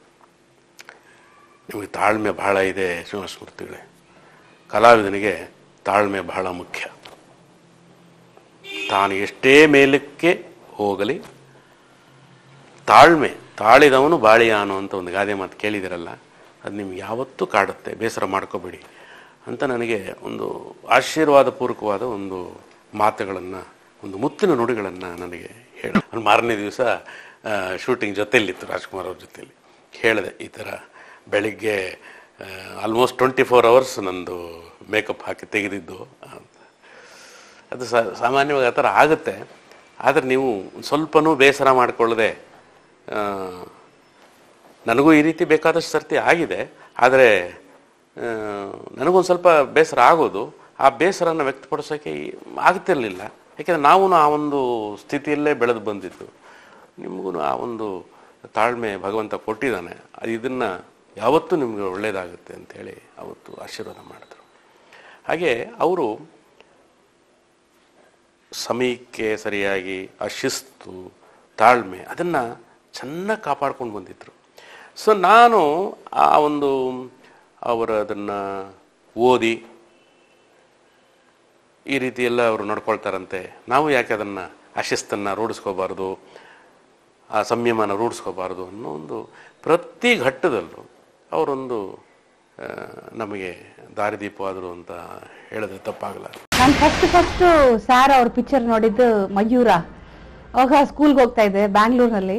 ನಿಮಗೆ ತಾಳ್ಮೆ ಬಹಳ ಇದೆ ಶ್ರೀನಿವಾಸಮೂರ್ತಿಗಳೇ ಕಲಾವಿದನಿಗೆ ತಾಳ್ಮೆ ಬಹಳ ಮುಖ್ಯ ತಾನು ಎಷ್ಟೇ ಮೇಲಕ್ಕೆ ಹೋಗಲಿ ತಾಳ್ಮೆ ತಾಳಿದವನು ಬಾಳಿಯಾನು ಅಂತ ಒಂದು ಗಾದೆ ಮಾತು ಕೇಳಿದಿರಲ್ಲ ಅದು ನಿಮ್ಗೆ ಯಾವತ್ತೂ ಕಾಡುತ್ತೆ ಬೇಸರ ಮಾಡ್ಕೋಬೇಡಿ ಅಂತ ನನಗೆ ಒಂದು ಆಶೀರ್ವಾದಪೂರ್ವಕವಾದ ಒಂದು ಮಾತುಗಳನ್ನು ಒಂದು ಮುತ್ತಿನ ನುಡಿಗಳನ್ನು ನನಗೆ ಹೇಳ ನಾನು ಮಾರನೇ ದಿವಸ ಶೂಟಿಂಗ್ ಜೊತೆಯಲ್ಲಿತ್ತು ರಾಜ್ಕುಮಾರ್ ಅವ್ರ ಜೊತೆಯಲ್ಲಿ ಹೇಳಿದೆ ಈ ಥರ ಬೆಳಿಗ್ಗೆ ಆಲ್ಮೋಸ್ಟ್ ಟ್ವೆಂಟಿ ಫೋರ್ ಅವರ್ಸ್ ನಂದು ಮೇಕಪ್ ಹಾಕಿ ತೆಗೆದಿದ್ದು ಅಂತ ಅದು ಸ ಸಾಮಾನ್ಯವಾಗಿ ಆ ಥರ ಆಗುತ್ತೆ ಆದರೆ ನೀವು ಒಂದ್ ಸ್ವಲ್ಪನೂ ಬೇಸರ ಮಾಡಿಕೊಳ್ಳದೆ ಆ, ನನಗೂ ಈ ರೀತಿ ಬೇಕಾದಷ್ಟು ಸರ್ತಿ ಆಗಿದೆ ಆದರೆ ಆ, ನನಗೊಂದು ಸ್ವಲ್ಪ ಬೇಸರ ಆಗೋದು ಆ ಬೇಸರನ ವ್ಯಕ್ತಪಡಿಸೋಕ್ಕೆ ಈ- ಆಗ್ತಿರ್ಲಿಲ್ಲ ಯಾಕೆಂದರೆ ನಾವು ಆ ಒಂದು ಸ್ಥಿತಿಯಲ್ಲೇ ಬೆಳೆದು ಬಂದಿದ್ದು ನಿಮಗೂ ಆ ಒಂದು ತಾಳ್ಮೆ ಭಗವಂತ ಕೊಟ್ಟಿದ್ದಾನೆ ಅದು ಇದನ್ನು ಯಾವತ್ತೂ ನಿಮಗೆ ಒಳ್ಳೆಯದಾಗುತ್ತೆ ಅಂತೇಳಿ ಅವತ್ತು ಆಶೀರ್ವಾದ ಮಾಡಿದ್ರು ಹಾಗೆ ಅವರು ಸಮಯಕ್ಕೆ ಸರಿಯಾಗಿ ಆ ಶಿಸ್ತು ತಾಳ್ಮೆ ಅದನ್ನು ಚೆನ್ನಾಗಿ ಕಾಪಾಡ್ಕೊಂಡು ಬಂದಿದ್ರು ಸೊ ನಾನು ಆ ಒಂದು ಅವರು ಅದನ್ನು ಓದಿ ಈ ರೀತಿ ಎಲ್ಲ ಅವರು ನಡ್ಕೊಳ್ತಾರಂತೆ ನಾವು ಯಾಕೆ ಅದನ್ನು ಆ ಶಿಸ್ತನ್ನು ರೂಢಿಸ್ಕೋಬಾರ್ದು ಆ ಸಂಯಮನ ರೂಢಿಸ್ಕೋಬಾರ್ದು ಅನ್ನೋ ಒಂದು ಪ್ರತಿ ಘಟ್ಟದಲ್ಲೂ ಅವರೊಂದು ಆ, ನಮಗೆ ದಾರಿದೀಪವಾದರು ಅಂತ ಹೇಳಿದ್ರೆ ತಪ್ಪಾಗಲಾರದು ನಾನು ಫಸ್ಟ್ ಫಸ್ಟ್ ಸಾರ್ ಅವ್ರ ಪಿಕ್ಚರ್ ನೋಡಿದ್ದು ಮಯೂರ ಅವಾಗ ಸ್ಕೂಲ್ಗೆ ಹೋಗ್ತಾ ಇದ್ದೆ ಬ್ಯಾಂಗ್ಳೂರ್ನಲ್ಲಿ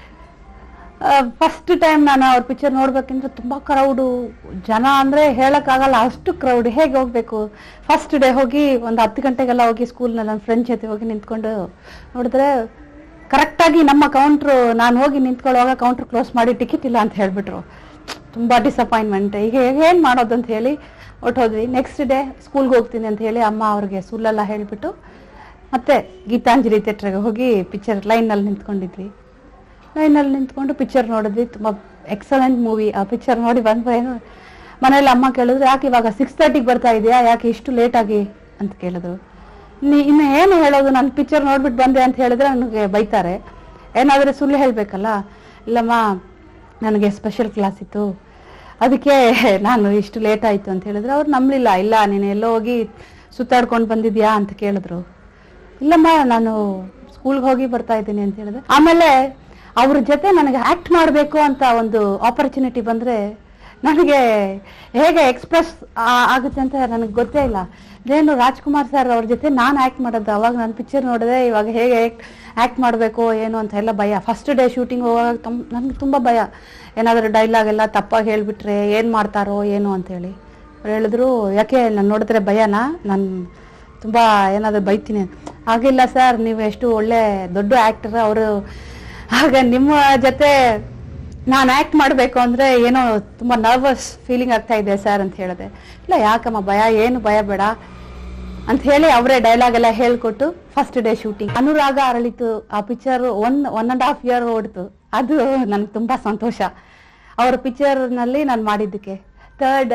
ಫಸ್ಟ್ ಟೈಮ್ ನಾನು ಅವ್ರ ಪಿಕ್ಚರ್ ನೋಡ್ಬೇಕಂದ್ರೆ ತುಂಬಾ ಕ್ರೌಡು ಜನ ಅಂದ್ರೆ ಹೇಳಕ್ಕಾಗಲ್ಲ ಅಷ್ಟು ಕ್ರೌಡ್ ಹೇಗೆ ಹೋಗ್ಬೇಕು ಫಸ್ಟ್ ಡೇ ಹೋಗಿ ಒಂದು ಹತ್ತು ಗಂಟೆಗೆಲ್ಲ ಹೋಗಿ ಸ್ಕೂಲ್ನಲ್ಲಿ ನನ್ನ ಫ್ರೆಂಡ್ ಜೊತೆ ಹೋಗಿ ನಿಂತ್ಕೊಂಡು ನೋಡಿದ್ರೆ ಕರೆಕ್ಟಾಗಿ ನಮ್ಮ ಕೌಂಟ್ರು ನಾನು ಹೋಗಿ ನಿಂತ್ಕೊಳ್ಳುವಾಗ ಕೌಂಟ್ರ್ ಕ್ಲೋಸ್ ಮಾಡಿ ಟಿಕೆಟ್ ಇಲ್ಲ ಅಂತ ಹೇಳ್ಬಿಟ್ರು ತುಂಬಾ ಡಿಸಪಾಯಿಂಟ್ಮೆಂಟ್ ಈಗ ಏನ್ ಮಾಡೋದು ಅಂತ ಹೇಳಿ ಹೊಟ್ಟೋದ್ವಿ ನೆಕ್ಸ್ಟ್ ಡೇ ಸ್ಕೂಲ್ಗೆ ಹೋಗ್ತೀನಿ ಅಂತ ಹೇಳಿ ಅಮ್ಮ ಅವ್ರಿಗೆ ಸುಳ್ಳೆಲ್ಲ ಹೇಳ್ಬಿಟ್ಟು ಮತ್ತೆ ಗೀತಾಂಜಲಿ ಥಿಯೇಟ್ರಿಗೆ ಹೋಗಿ ಪಿಕ್ಚರ್ ಲೈನಲ್ಲಿ ನಿಂತ್ಕೊಂಡಿದ್ವಿ ಲೈನಲ್ಲಿ ನಿಂತ್ಕೊಂಡು ಪಿಕ್ಚರ್ ನೋಡಿದ್ವಿ ತುಂಬ ಎಕ್ಸಲೆಂಟ್ ಮೂವಿ ಆ ಪಿಕ್ಚರ್ ನೋಡಿ ಬಂದ್ರೇನು ಮನೇಲಿ ಅಮ್ಮ ಕೇಳಿದ್ರು ಯಾಕೆ ಇವಾಗ ಸಿಕ್ಸ್ ತರ್ಟಿಗೆ ಬರ್ತಾ ಇದೆಯಾ ಯಾಕೆ ಇಷ್ಟು ಲೇಟಾಗಿ ಅಂತ ಕೇಳಿದ್ರು ನೀ ಇನ್ನು ಏನು ಹೇಳೋದು ನಾನು ಪಿಕ್ಚರ್ ನೋಡ್ಬಿಟ್ಟು ಬಂದೆ ಅಂತ ಹೇಳಿದ್ರೆ ನನಗೆ ಬೈತಾರೆ ಏನಾದರೂ ಸುಳ್ಳು ಹೇಳಬೇಕಲ್ಲ ಇಲ್ಲಮ್ಮ ನನಗೆ ಸ್ಪೆಷಲ್ ಕ್ಲಾಸ್ ಇತ್ತು ಅದಕ್ಕೆ ನಾನು ಇಷ್ಟು ಲೇಟ್ ಆಯಿತು ಅಂತ ಹೇಳಿದ್ರೆ ಅವ್ರು ನಂಬಲಿಲ್ಲ ಇಲ್ಲ ನೀನು ಎಲ್ಲೋ ಹೋಗಿ ಸುತ್ತಾಡ್ಕೊಂಡು ಬಂದಿದ್ಯಾ ಅಂತ ಕೇಳಿದ್ರು ಇಲ್ಲಮ್ಮ ನಾನು ಸ್ಕೂಲ್ಗೆ ಹೋಗಿ ಬರ್ತಾ ಇದ್ದೀನಿ ಅಂತ ಹೇಳಿದೆ ಆಮೇಲೆ ಅವ್ರ ಜೊತೆ ನನಗೆ ಆಕ್ಟ್ ಮಾಡಬೇಕು ಅಂತ ಒಂದು ಆಪರ್ಚುನಿಟಿ ಬಂದ್ರೆ ನನಗೆ ಹೇಗೆ ಎಕ್ಸ್ಪ್ರೆಸ್ ಆಗುತ್ತೆ ಅಂತ ನನಗೆ ಗೊತ್ತೇ ಇಲ್ಲ ಇದೇನು ರಾಜ್ಕುಮಾರ್ ಸರ್ ಅವ್ರ ಜೊತೆ ನಾನು ಆಕ್ಟ್ ಮಾಡೋದು ಅವಾಗ ನಾನು ಪಿಕ್ಚರ್ ನೋಡಿದೆ ಇವಾಗ ಹೇಗೆ ಆಕ್ಟ್ ಮಾಡಬೇಕು ಏನು ಅಂತ ಎಲ್ಲ ಭಯ ಫಸ್ಟ್ ಡೇ ಶೂಟಿಂಗ್ ಹೋಗುವಾಗ ತುಂಬ ನನಗೆ ತುಂಬ ಭಯ ಏನಾದರೂ ಡೈಲಾಗ್ ಎಲ್ಲ ತಪ್ಪಾಗಿ ಹೇಳಿಬಿಟ್ರೆ ಏನು ಮಾಡ್ತಾರೋ ಏನು ಅಂತೇಳಿ ಅವ್ರು ಹೇಳಿದ್ರು ಯಾಕೆ ನಾನು ನೋಡಿದ್ರೆ ಭಯನಾ ನಾನು ತುಂಬ ಏನಾದರೂ ಬೈತೀನಿ ಅಂತ. ಹಾಗಿಲ್ಲ ಸರ್ ನೀವು ಎಷ್ಟು ಒಳ್ಳೆ ದೊಡ್ಡ ಆ್ಯಕ್ಟರ್ ಅವರು ಆಗ ನಿಮ್ಮ ಜೊತೆ ನಾನು ಆ್ಯಕ್ಟ್ ಮಾಡಬೇಕು ಅಂದರೆ ಏನೋ ತುಂಬ ನರ್ವಸ್ ಫೀಲಿಂಗ್ ಆಗ್ತಾ ಇದೆ ಸರ್ ಅಂತ ಹೇಳಿದೆ ಇಲ್ಲ ಯಾಕಮ್ಮ ಭಯ ಏನು ಭಯ ಬೇಡ ಅಂತ ಹೇಳಿ ಅವರೇ ಡೈಲಾಗ್ ಎಲ್ಲ ಹೇಳ್ಕೊಟ್ಟು first day shooting Anuraga Aralithu ಆ picture one one and half year ಓಡ್ತು ಅದು ನನ್ಗೆ ತುಂಬಾ ಸಂತೋಷ ಅವರ ಪಿಕ್ಚರ್ ನಲ್ಲಿ ನಾನು ಮಾಡಿದ್ದಕ್ಕೆ ಥರ್ಡ್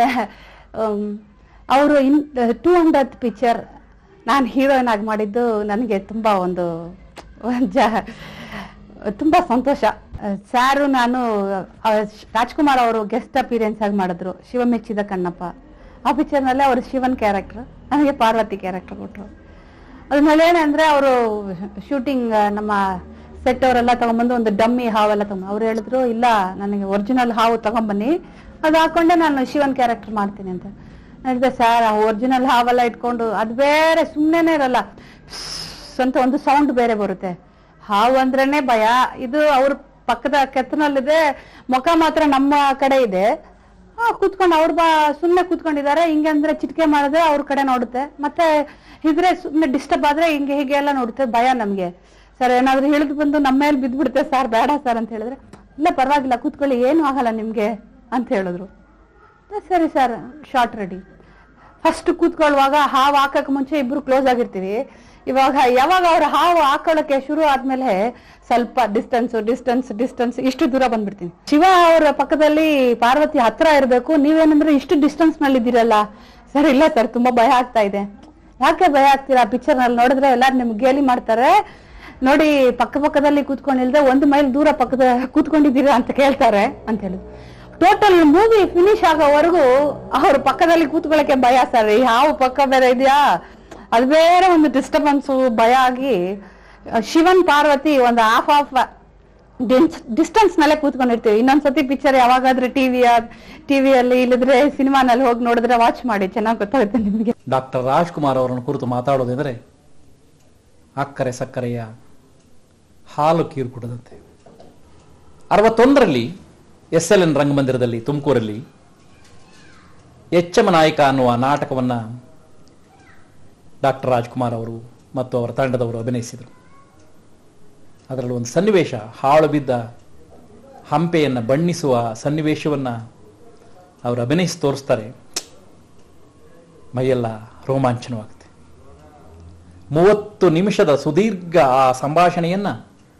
ಅವರು ಇನ್ ಟೂ ಹಂಡ್ರೆಡ್ ಪಿಕ್ಚರ್ ನಾನು ಹೀರೋಯಿನ್ ಆಗಿ ಮಾಡಿದ್ದು ನನಗೆ ತುಂಬಾ ಒಂದು ಜ- ತುಂಬಾ ಸಂತೋಷ ಸ್ಯಾರು ನಾನು ಆ, ರಾಜ್ಕುಮಾರ್ ಅವರು ಗೆಸ್ಟ್ ಅಪಿರಿಯನ್ಸ್ ಆಗಿ ಮಾಡಿದ್ರು ಶಿವ ಮೆಚ್ಚಿದ ಕಣ್ಣಪ್ಪ ಆ ಪಿಕ್ಚರ್ನಲ್ಲಿ ಅವರು ಶಿವನ್ ಕ್ಯಾರೆಕ್ಟರ್ ನನಗೆ ಪಾರ್ವತಿ ಕ್ಯಾರೆಕ್ಟರ್ ಕೊಟ್ಟರು ಅದ್ಮೇಲೆ ಏನಂದ್ರೆ ಅವರು ಶೂಟಿಂಗ್ ನಮ್ಮ ಸೆಟ್ ಅವರೆಲ್ಲ ತಗೊಂಡ್ಬಂದು ಒಂದು ಡಮ್ಮಿ ಹಾವೆಲ್ಲ ತಗೊಂಡು ಅವ್ರು ಹೇಳಿದ್ರು ಇಲ್ಲ ನನಗೆ ಒರಿಜಿನಲ್ ಹಾವು ತಗೊಂಬನ್ನಿ ಅದು ಹಾಕೊಂಡೆ ನಾನು ಶಿವನ್ ಕ್ಯಾರೆಕ್ಟರ್ ಮಾಡ್ತೀನಿ ಅಂತ ಹೇಳಿದೆ ಸರ್ ಆ ಒರಿಜಿನಲ್ ಹಾವೆಲ್ಲ ಇಟ್ಕೊಂಡು ಅದು ಬೇರೆ ಸುಮ್ಮನೆ ಇರಲ್ಲ ಸ್ಸ್ ಅಂತ ಒಂದು ಸೌಂಡ್ ಬೇರೆ ಬರುತ್ತೆ ಹಾವು ಅಂದ್ರೇನೆ ಭಯ ಇದು ಅವ್ರ ಪಕ್ಕದ ಕೆತ್ತನಲ್ಲಿದೆ ಮುಖ ಮಾತ್ರ ನಮ್ಮ ಕಡೆ ಇದೆ ಆ ಕೂತ್ಕೊಂಡು ಅವ್ರು ಬಾ ಸುಮ್ಮನೆ ಕೂತ್ಕೊಂಡಿದ್ದಾರೆ ಹಿಂಗೆ ಅಂದ್ರೆ ಚಿಟಿಕೆ ಮಾಡಿದ್ರೆ ಅವ್ರ ಕಡೆ ನೋಡುತ್ತೆ ಮತ್ತೆ ಇದ್ರೆ ಸುಮ್ಮನೆ ಡಿಸ್ಟರ್ಬ್ ಆದ್ರೆ ಹಿಂಗೆ ಹೀಗೆ ಎಲ್ಲ ನೋಡುತ್ತೆ ಭಯ ನಮ್ಗೆ ಸರ್ ಏನಾದ್ರು ಹಿಡಿದು ಬಂದು ನಮ್ಮ ಮೇಲೆ ಬಿದ್ದ್ಬಿಡುತ್ತೆ ಸರ್ ಬೇಡ ಸರ್ ಅಂತ ಹೇಳಿದ್ರೆ ಇಲ್ಲ ಪರವಾಗಿಲ್ಲ ಕೂತ್ಕೊಳ್ಳಿ ಏನು ಆಗಲ್ಲ ನಿಮ್ಗೆ ಅಂತ ಹೇಳಿದ್ರು ಸರಿ ಸರ್ ಶಾರ್ಟ್ ರೆಡಿ ಫಸ್ಟ್ ಕೂತ್ಕೊಳ್ಳುವಾಗ ಹಾವು ಹಾಕಕ್ ಮುಂಚೆ ಇಬ್ರು ಕ್ಲೋಸ್ ಆಗಿರ್ತೀವಿ ಇವಾಗ ಯಾವಾಗ ಅವ್ರ ಹಾವು ಹಾಕೊಳ್ಳಕ್ಕೆ ಶುರು ಆದ್ಮೇಲೆ ಸ್ವಲ್ಪ ಡಿಸ್ಟೆನ್ಸ್ ಡಿಸ್ಟೆನ್ಸ್ ಡಿಸ್ಟೆನ್ಸ್ ಇಷ್ಟು ದೂರ ಬಂದ್ಬಿಡ್ತೀನಿ ಶಿವ ಅವರ ಪಕ್ಕದಲ್ಲಿ ಪಾರ್ವತಿ ಹತ್ರ ಇರಬೇಕು ನೀವೇನಂದ್ರೆ ಇಷ್ಟು ಡಿಸ್ಟೆನ್ಸ್ ನಲ್ಲಿ ಇದ್ದೀರಲ್ಲ ಸರ್ ಇಲ್ಲ ಸರ್ ತುಂಬಾ ಭಯ ಆಗ್ತಾ ಇದೆ ಯಾಕೆ ಭಯ ಆಗ್ತೀರಾ ಪಿಕ್ಚರ್ ನಲ್ಲಿ ನೋಡಿದ್ರೆ ಎಲ್ಲಾರು ನಿಮ್ಗೆ ಗೇಲಿ ಮಾಡ್ತಾರೆ ನೋಡಿ ಪಕ್ಕ ಪಕ್ಕದಲ್ಲಿ ಕೂತ್ಕೊಂಡಿಲ್ದೆ ಒಂದು ಮೈಲ್ ದೂರ ಪಕ್ಕದ ಕೂತ್ಕೊಂಡಿದ್ದೀರಾ ಅಂತ ಕೇಳ್ತಾರೆ ಅಂತ ಹೇಳಿದ್ರು ಟೋಟಲ್ ಮೂವಿ ಫಿನಿಶ್ ಆಗೋವರೆಗೂ ಅವ್ರ ಪಕ್ಕದಲ್ಲಿ ಕೂತ್ಕೊಳ್ಳಕ್ಕೆ ಭಯ ಸರ್ ಯಾವ ಪಕ್ಕ ಬೇರೆ ಇದೆಯಾ ಅದು ಬೇರೆ ಒಂದು ಡಿಸ್ಟರ್ಬೆನ್ಸ್ ಭಯ ಆಗಿ ಅಹ್, ಶಿವನ್ ಪಾರ್ವತಿ ಒಂದು ಹಾಫ್ ಹಾಫ್ ಡಿಸ್ಟೆನ್ಸ್ ನಲ್ಲೇ ಕೂತ್ಕೊಂಡಿರ್ತೀವಿ ಇನ್ನೊಂದ್ಸತಿ ಪಿಕ್ಚರ್ ಯಾವಾಗಾದ್ರೂ ಟಿವಿಯ ಟಿವಿಯಲ್ಲಿ ಇಲ್ಲದ್ರೆ ಸಿನಿಮಾನಲ್ಲಿ ಹೋಗಿ ನೋಡಿದ್ರೆ ವಾಚ್ ಮಾಡಿ ಚೆನ್ನಾಗಿ ಗೊತ್ತಾಗುತ್ತೆ ನಿಮಗೆ ಡಾಕ್ಟರ್ ರಾಜ್ಕುಮಾರ್ ಅವರನ್ನು ಕುರಿತು ಮಾತಾಡೋದೆಂದರೆ ಅಕ್ಕರೆ ಸಕ್ಕರೆಯ ಹಾಲು ಕೀರು ಕುಡದಂತೆ ಅರವತ್ತೊಂದರಲ್ಲಿ ಎಸ್ ಎಲ್ ಎನ್ ರಂಗಮಂದಿರದಲ್ಲಿ ತುಮಕೂರಲ್ಲಿ ಎಚ್ಚಮ ನಾಯಕ ಅನ್ನುವ ನಾಟಕವನ್ನು ಡಾಕ್ಟರ್ ರಾಜ್ಕುಮಾರ್ ಅವರು ಮತ್ತು ಅವರ ತಂಡದವರು ಅಭಿನಯಿಸಿದರು ಅದರಲ್ಲಿ ಒಂದು ಸನ್ನಿವೇಶ ಹಾಳು ಬಿದ್ದ ಹಂಪೆಯನ್ನು ಬಣ್ಣಿಸುವ ಸನ್ನಿವೇಶವನ್ನು ಅವರು ಅಭಿನಯಿಸಿ ತೋರಿಸ್ತಾರೆ ಮೈಯೆಲ್ಲ ರೋಮಾಂಚನವಾಗುತ್ತೆ ಮೂವತ್ತು ನಿಮಿಷದ ಸುದೀರ್ಘ ಆ ಸಂಭಾಷಣೆಯನ್ನ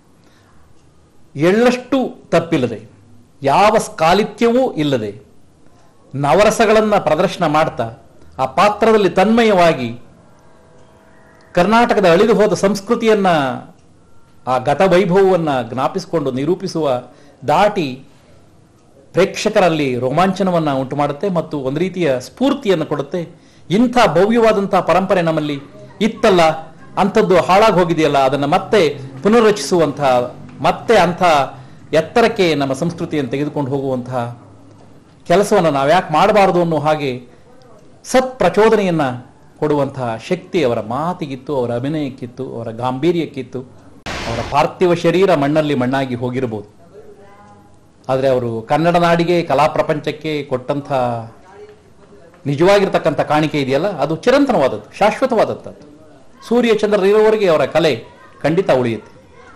ಎಳ್ಳಷ್ಟು ತಪ್ಪಿಲ್ಲದೆ ಯಾವ ಸ್ಕಾಲಿತ್ಯವೂ ಇಲ್ಲದೆ ನವರಸಗಳನ್ನು ಪ್ರದರ್ಶನ ಮಾಡ್ತಾ ಆ ಪಾತ್ರದಲ್ಲಿ ತನ್ಮಯವಾಗಿ ಕರ್ನಾಟಕದ ಅಳಿದು ಹೋದ ಸಂಸ್ಕೃತಿಯನ್ನ ಆ ಗತವೈಭವವನ್ನು ಜ್ಞಾಪಿಸಿಕೊಂಡು ನಿರೂಪಿಸುವ ದಾಟಿ ಪ್ರೇಕ್ಷಕರಲ್ಲಿ ರೋಮಾಂಚನವನ್ನು ಉಂಟು ಮಾಡುತ್ತೆ ಮತ್ತು ಒಂದು ರೀತಿಯ ಸ್ಫೂರ್ತಿಯನ್ನು ಕೊಡುತ್ತೆ ಇಂಥ ಭವ್ಯವಾದಂತಹ ಪರಂಪರೆ ನಮ್ಮಲ್ಲಿ ಇತ್ತಲ್ಲ ಅಂಥದ್ದು ಹಾಳಾಗಿ ಹೋಗಿದೆಯಲ್ಲ ಅದನ್ನು ಮತ್ತೆ ಪುನರ್ರಚಿಸುವಂತಹ ಮತ್ತೆ ಅಂಥ ಎತ್ತರಕ್ಕೆ ನಮ್ಮ ಸಂಸ್ಕೃತಿಯನ್ನು ತೆಗೆದುಕೊಂಡು ಹೋಗುವಂತಹ ಕೆಲಸವನ್ನು ನಾವು ಯಾಕೆ ಮಾಡಬಾರದು ಅನ್ನೋ ಹಾಗೆ ಸತ್ ಪ್ರಚೋದನೆಯನ್ನ ಕೊಡುವಂತಹ ಶಕ್ತಿ ಅವರ ಮಾತಿಗಿತ್ತು ಅವರ ಅಭಿನಯಕ್ಕಿತ್ತು ಅವರ ಗಾಂಭೀರ್ಯಕ್ಕಿತ್ತು ಅವರ ಪಾರ್ಥಿವ ಶರೀರ ಮಣ್ಣಲ್ಲಿ ಮಣ್ಣಾಗಿ ಹೋಗಿರಬಹುದು ಆದರೆ ಅವರು ಕನ್ನಡ ನಾಡಿಗೆ ಕಲಾ ಪ್ರಪಂಚಕ್ಕೆ ಕೊಟ್ಟಂಥ ನಿಜವಾಗಿರ್ತಕ್ಕಂಥ ಕಾಣಿಕೆ ಇದೆಯಲ್ಲ ಅದು ಚಿರಂತನವಾದದ್ದು ಶಾಶ್ವತವಾದದ್ದು ಸೂರ್ಯ ಚಂದ್ರರಿರುವವರೆಗೆ ಅವರ ಕಲೆ ಖಂಡಿತ ಉಳಿಯುತ್ತೆ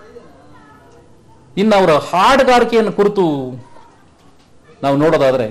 ಇನ್ನು ಅವರ ಹಾಡುಗಾರಿಕೆಯನ್ನು ಕುರಿತು ನಾವು ನೋಡೋದಾದ್ರೆ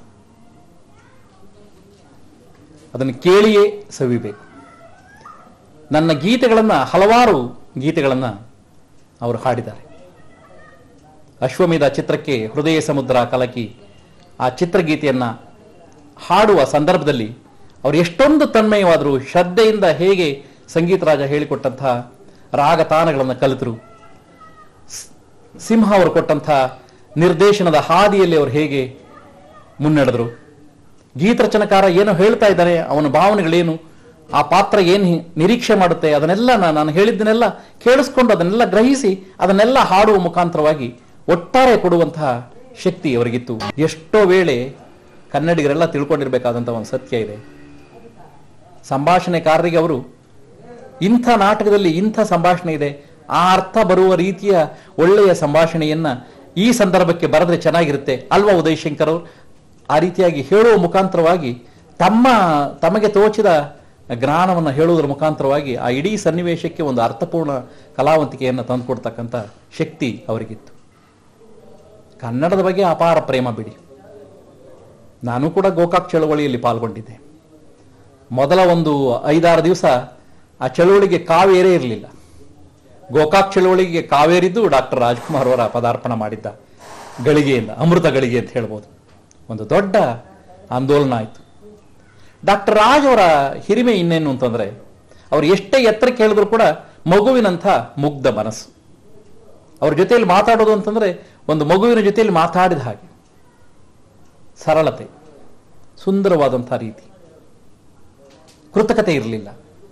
ಅದನ್ನು ಕೇಳಿಯೇ ಸವಿಬೇಕು ನನ್ನ ಗೀತೆಗಳನ್ನು ಹಲವಾರು ಗೀತೆಗಳನ್ನು ಅವರು ಹಾಡಿದ್ದಾರೆ ಅಶ್ವಮೇಧ ಚಿತ್ರಕ್ಕೆ ಹೃದಯ ಸಮುದ್ರ ಕಲಕಿ ಆ ಚಿತ್ರಗೀತೆಯನ್ನ ಹಾಡುವ ಸಂದರ್ಭದಲ್ಲಿ ಅವರು ಎಷ್ಟೊಂದು ತನ್ಮಯವಾದರು ಶ್ರದ್ಧೆಯಿಂದ ಹೇಗೆ ಸಂಗೀತ ರಾಜ ಹೇಳಿಕೊಟ್ಟಂತಹ ರಾಗ ತಾನಗಳನ್ನು ಕಲಿತರು ಸ್- ಸಿಂಹ ಅವರು ಕೊಟ್ಟಂತಹ ನಿರ್ದೇಶನದ ಹಾದಿಯಲ್ಲಿ ಅವರು ಹೇಗೆ ಮುನ್ನಡೆದರು ಗೀತರಚನಕಾರ ಏನು ಹೇಳ್ತಾ ಇದ್ದಾನೆ ಅವನ ಭಾವನೆಗಳೇನು ಆ ಪಾತ್ರ ಏನು ಹಿ- ನಿರೀಕ್ಷೆ ಮಾಡುತ್ತೆ ಅದನ್ನೆಲ್ಲ ನಾ- ನಾನು ಹೇಳಿದ್ದನ್ನೆಲ್ಲ ಕೇಳಿಸ್ಕೊಂಡು ಅದನ್ನೆಲ್ಲ ಗ್ರಹಿಸಿ ಅದನ್ನೆಲ್ಲ ಹಾಡುವ ಮುಖಾಂತರವಾಗಿ ಒಟ್ಟಾರೆ ಕೊಡುವಂತಹ ಶಕ್ತಿ ಅವರಿಗಿತ್ತು ಎಷ್ಟೋ ವೇಳೆ ಕನ್ನಡಿಗರೆಲ್ಲ ತಿಳ್ಕೊಂಡಿರ್ಬೇಕಾದಂತಹ ಒಂದು ಸತ್ಯ ಇದೆ ಸಂಭಾಷಣೆಕಾರರಿಗೆ ಅವರು ಇಂಥ ನಾಟಕದಲ್ಲಿ ಇಂಥ ಸಂಭಾಷಣೆ ಇದೆ ಆ ಅರ್ಥ ಬರುವ ರೀತಿಯ ಒಳ್ಳೆಯ ಸಂಭಾಷಣೆಯನ್ನ ಈ ಸಂದರ್ಭಕ್ಕೆ ಬರೆದ್ರೆ ಚೆನ್ನಾಗಿರುತ್ತೆ ಅಲ್ವಾ ಉದಯ್ ಶಂಕರ್ ಅವರು ಆ ರೀತಿಯಾಗಿ ಹೇಳುವ ಮುಖಾಂತರವಾಗಿ ತಮ್ಮ ತಮಗೆ ತೋಚಿದ ಜ್ಞಾನವನ್ನು ಹೇಳುವುದರ ಮುಖಾಂತರವಾಗಿ ಆ ಇಡೀ ಸನ್ನಿವೇಶಕ್ಕೆ ಒಂದು ಅರ್ಥಪೂರ್ಣ ಕಲಾವಂತಿಕೆಯನ್ನು ತಂದುಕೊಡ್ತಕ್ಕಂಥ ಶಕ್ತಿ ಅವರಿಗಿತ್ತು ಕನ್ನಡದ ಬಗ್ಗೆ ಅಪಾರ ಪ್ರೇಮ ಬಿಡಿ ನಾನು ಕೂಡ ಗೋಕಾಕ್ ಚಳವಳಿಯಲ್ಲಿ ಪಾಲ್ಗೊಂಡಿದ್ದೆ ಮೊದಲ ಒಂದು ಐದಾರು ದಿವಸ ಆ ಚಳುವಳಿಗೆ ಕಾವೇರೇ ಇರಲಿಲ್ಲ ಗೋಕಾಕ್ ಚಳುವಳಿಗೆ ಕಾವೇರಿದ್ದು ಡಾಕ್ಟರ್ ರಾಜ್ಕುಮಾರ್ ಅವರ ಪದಾರ್ಪಣ ಮಾಡಿದ್ದ ಗಳಿಗೆಯಿಂದ ಅಮೃತ ಗಳಿಗೆ ಅಂತ ಹೇಳ್ಬೋದು ಒಂದು ದೊಡ್ಡ ಆಂದೋಲನ ಆಯಿತು ಡಾಕ್ಟರ್ ರಾಜ್ ಅವರ ಹಿರಿಮೆ ಇನ್ನೇನು ಅಂತಂದ್ರೆ ಅವ್ರು ಎಷ್ಟೇ ಎತ್ತರಕ್ಕೆ ಹೇಳಿದ್ರು ಕೂಡ ಮಗುವಿನಂಥ ಮುಗ್ಧ ಮನಸ್ಸು ಅವ್ರ ಜೊತೆಯಲ್ಲಿ ಮಾತಾಡೋದು ಅಂತಂದ್ರೆ ಒಂದು ಮಗುವಿನ ಜೊತೆಯಲ್ಲಿ ಮಾತಾಡಿದ ಹಾಗೆ ಸರಳತೆ ಸುಂದರವಾದಂಥ ರೀತಿ ಕೃತಕತೆ ಇರಲಿಲ್ಲ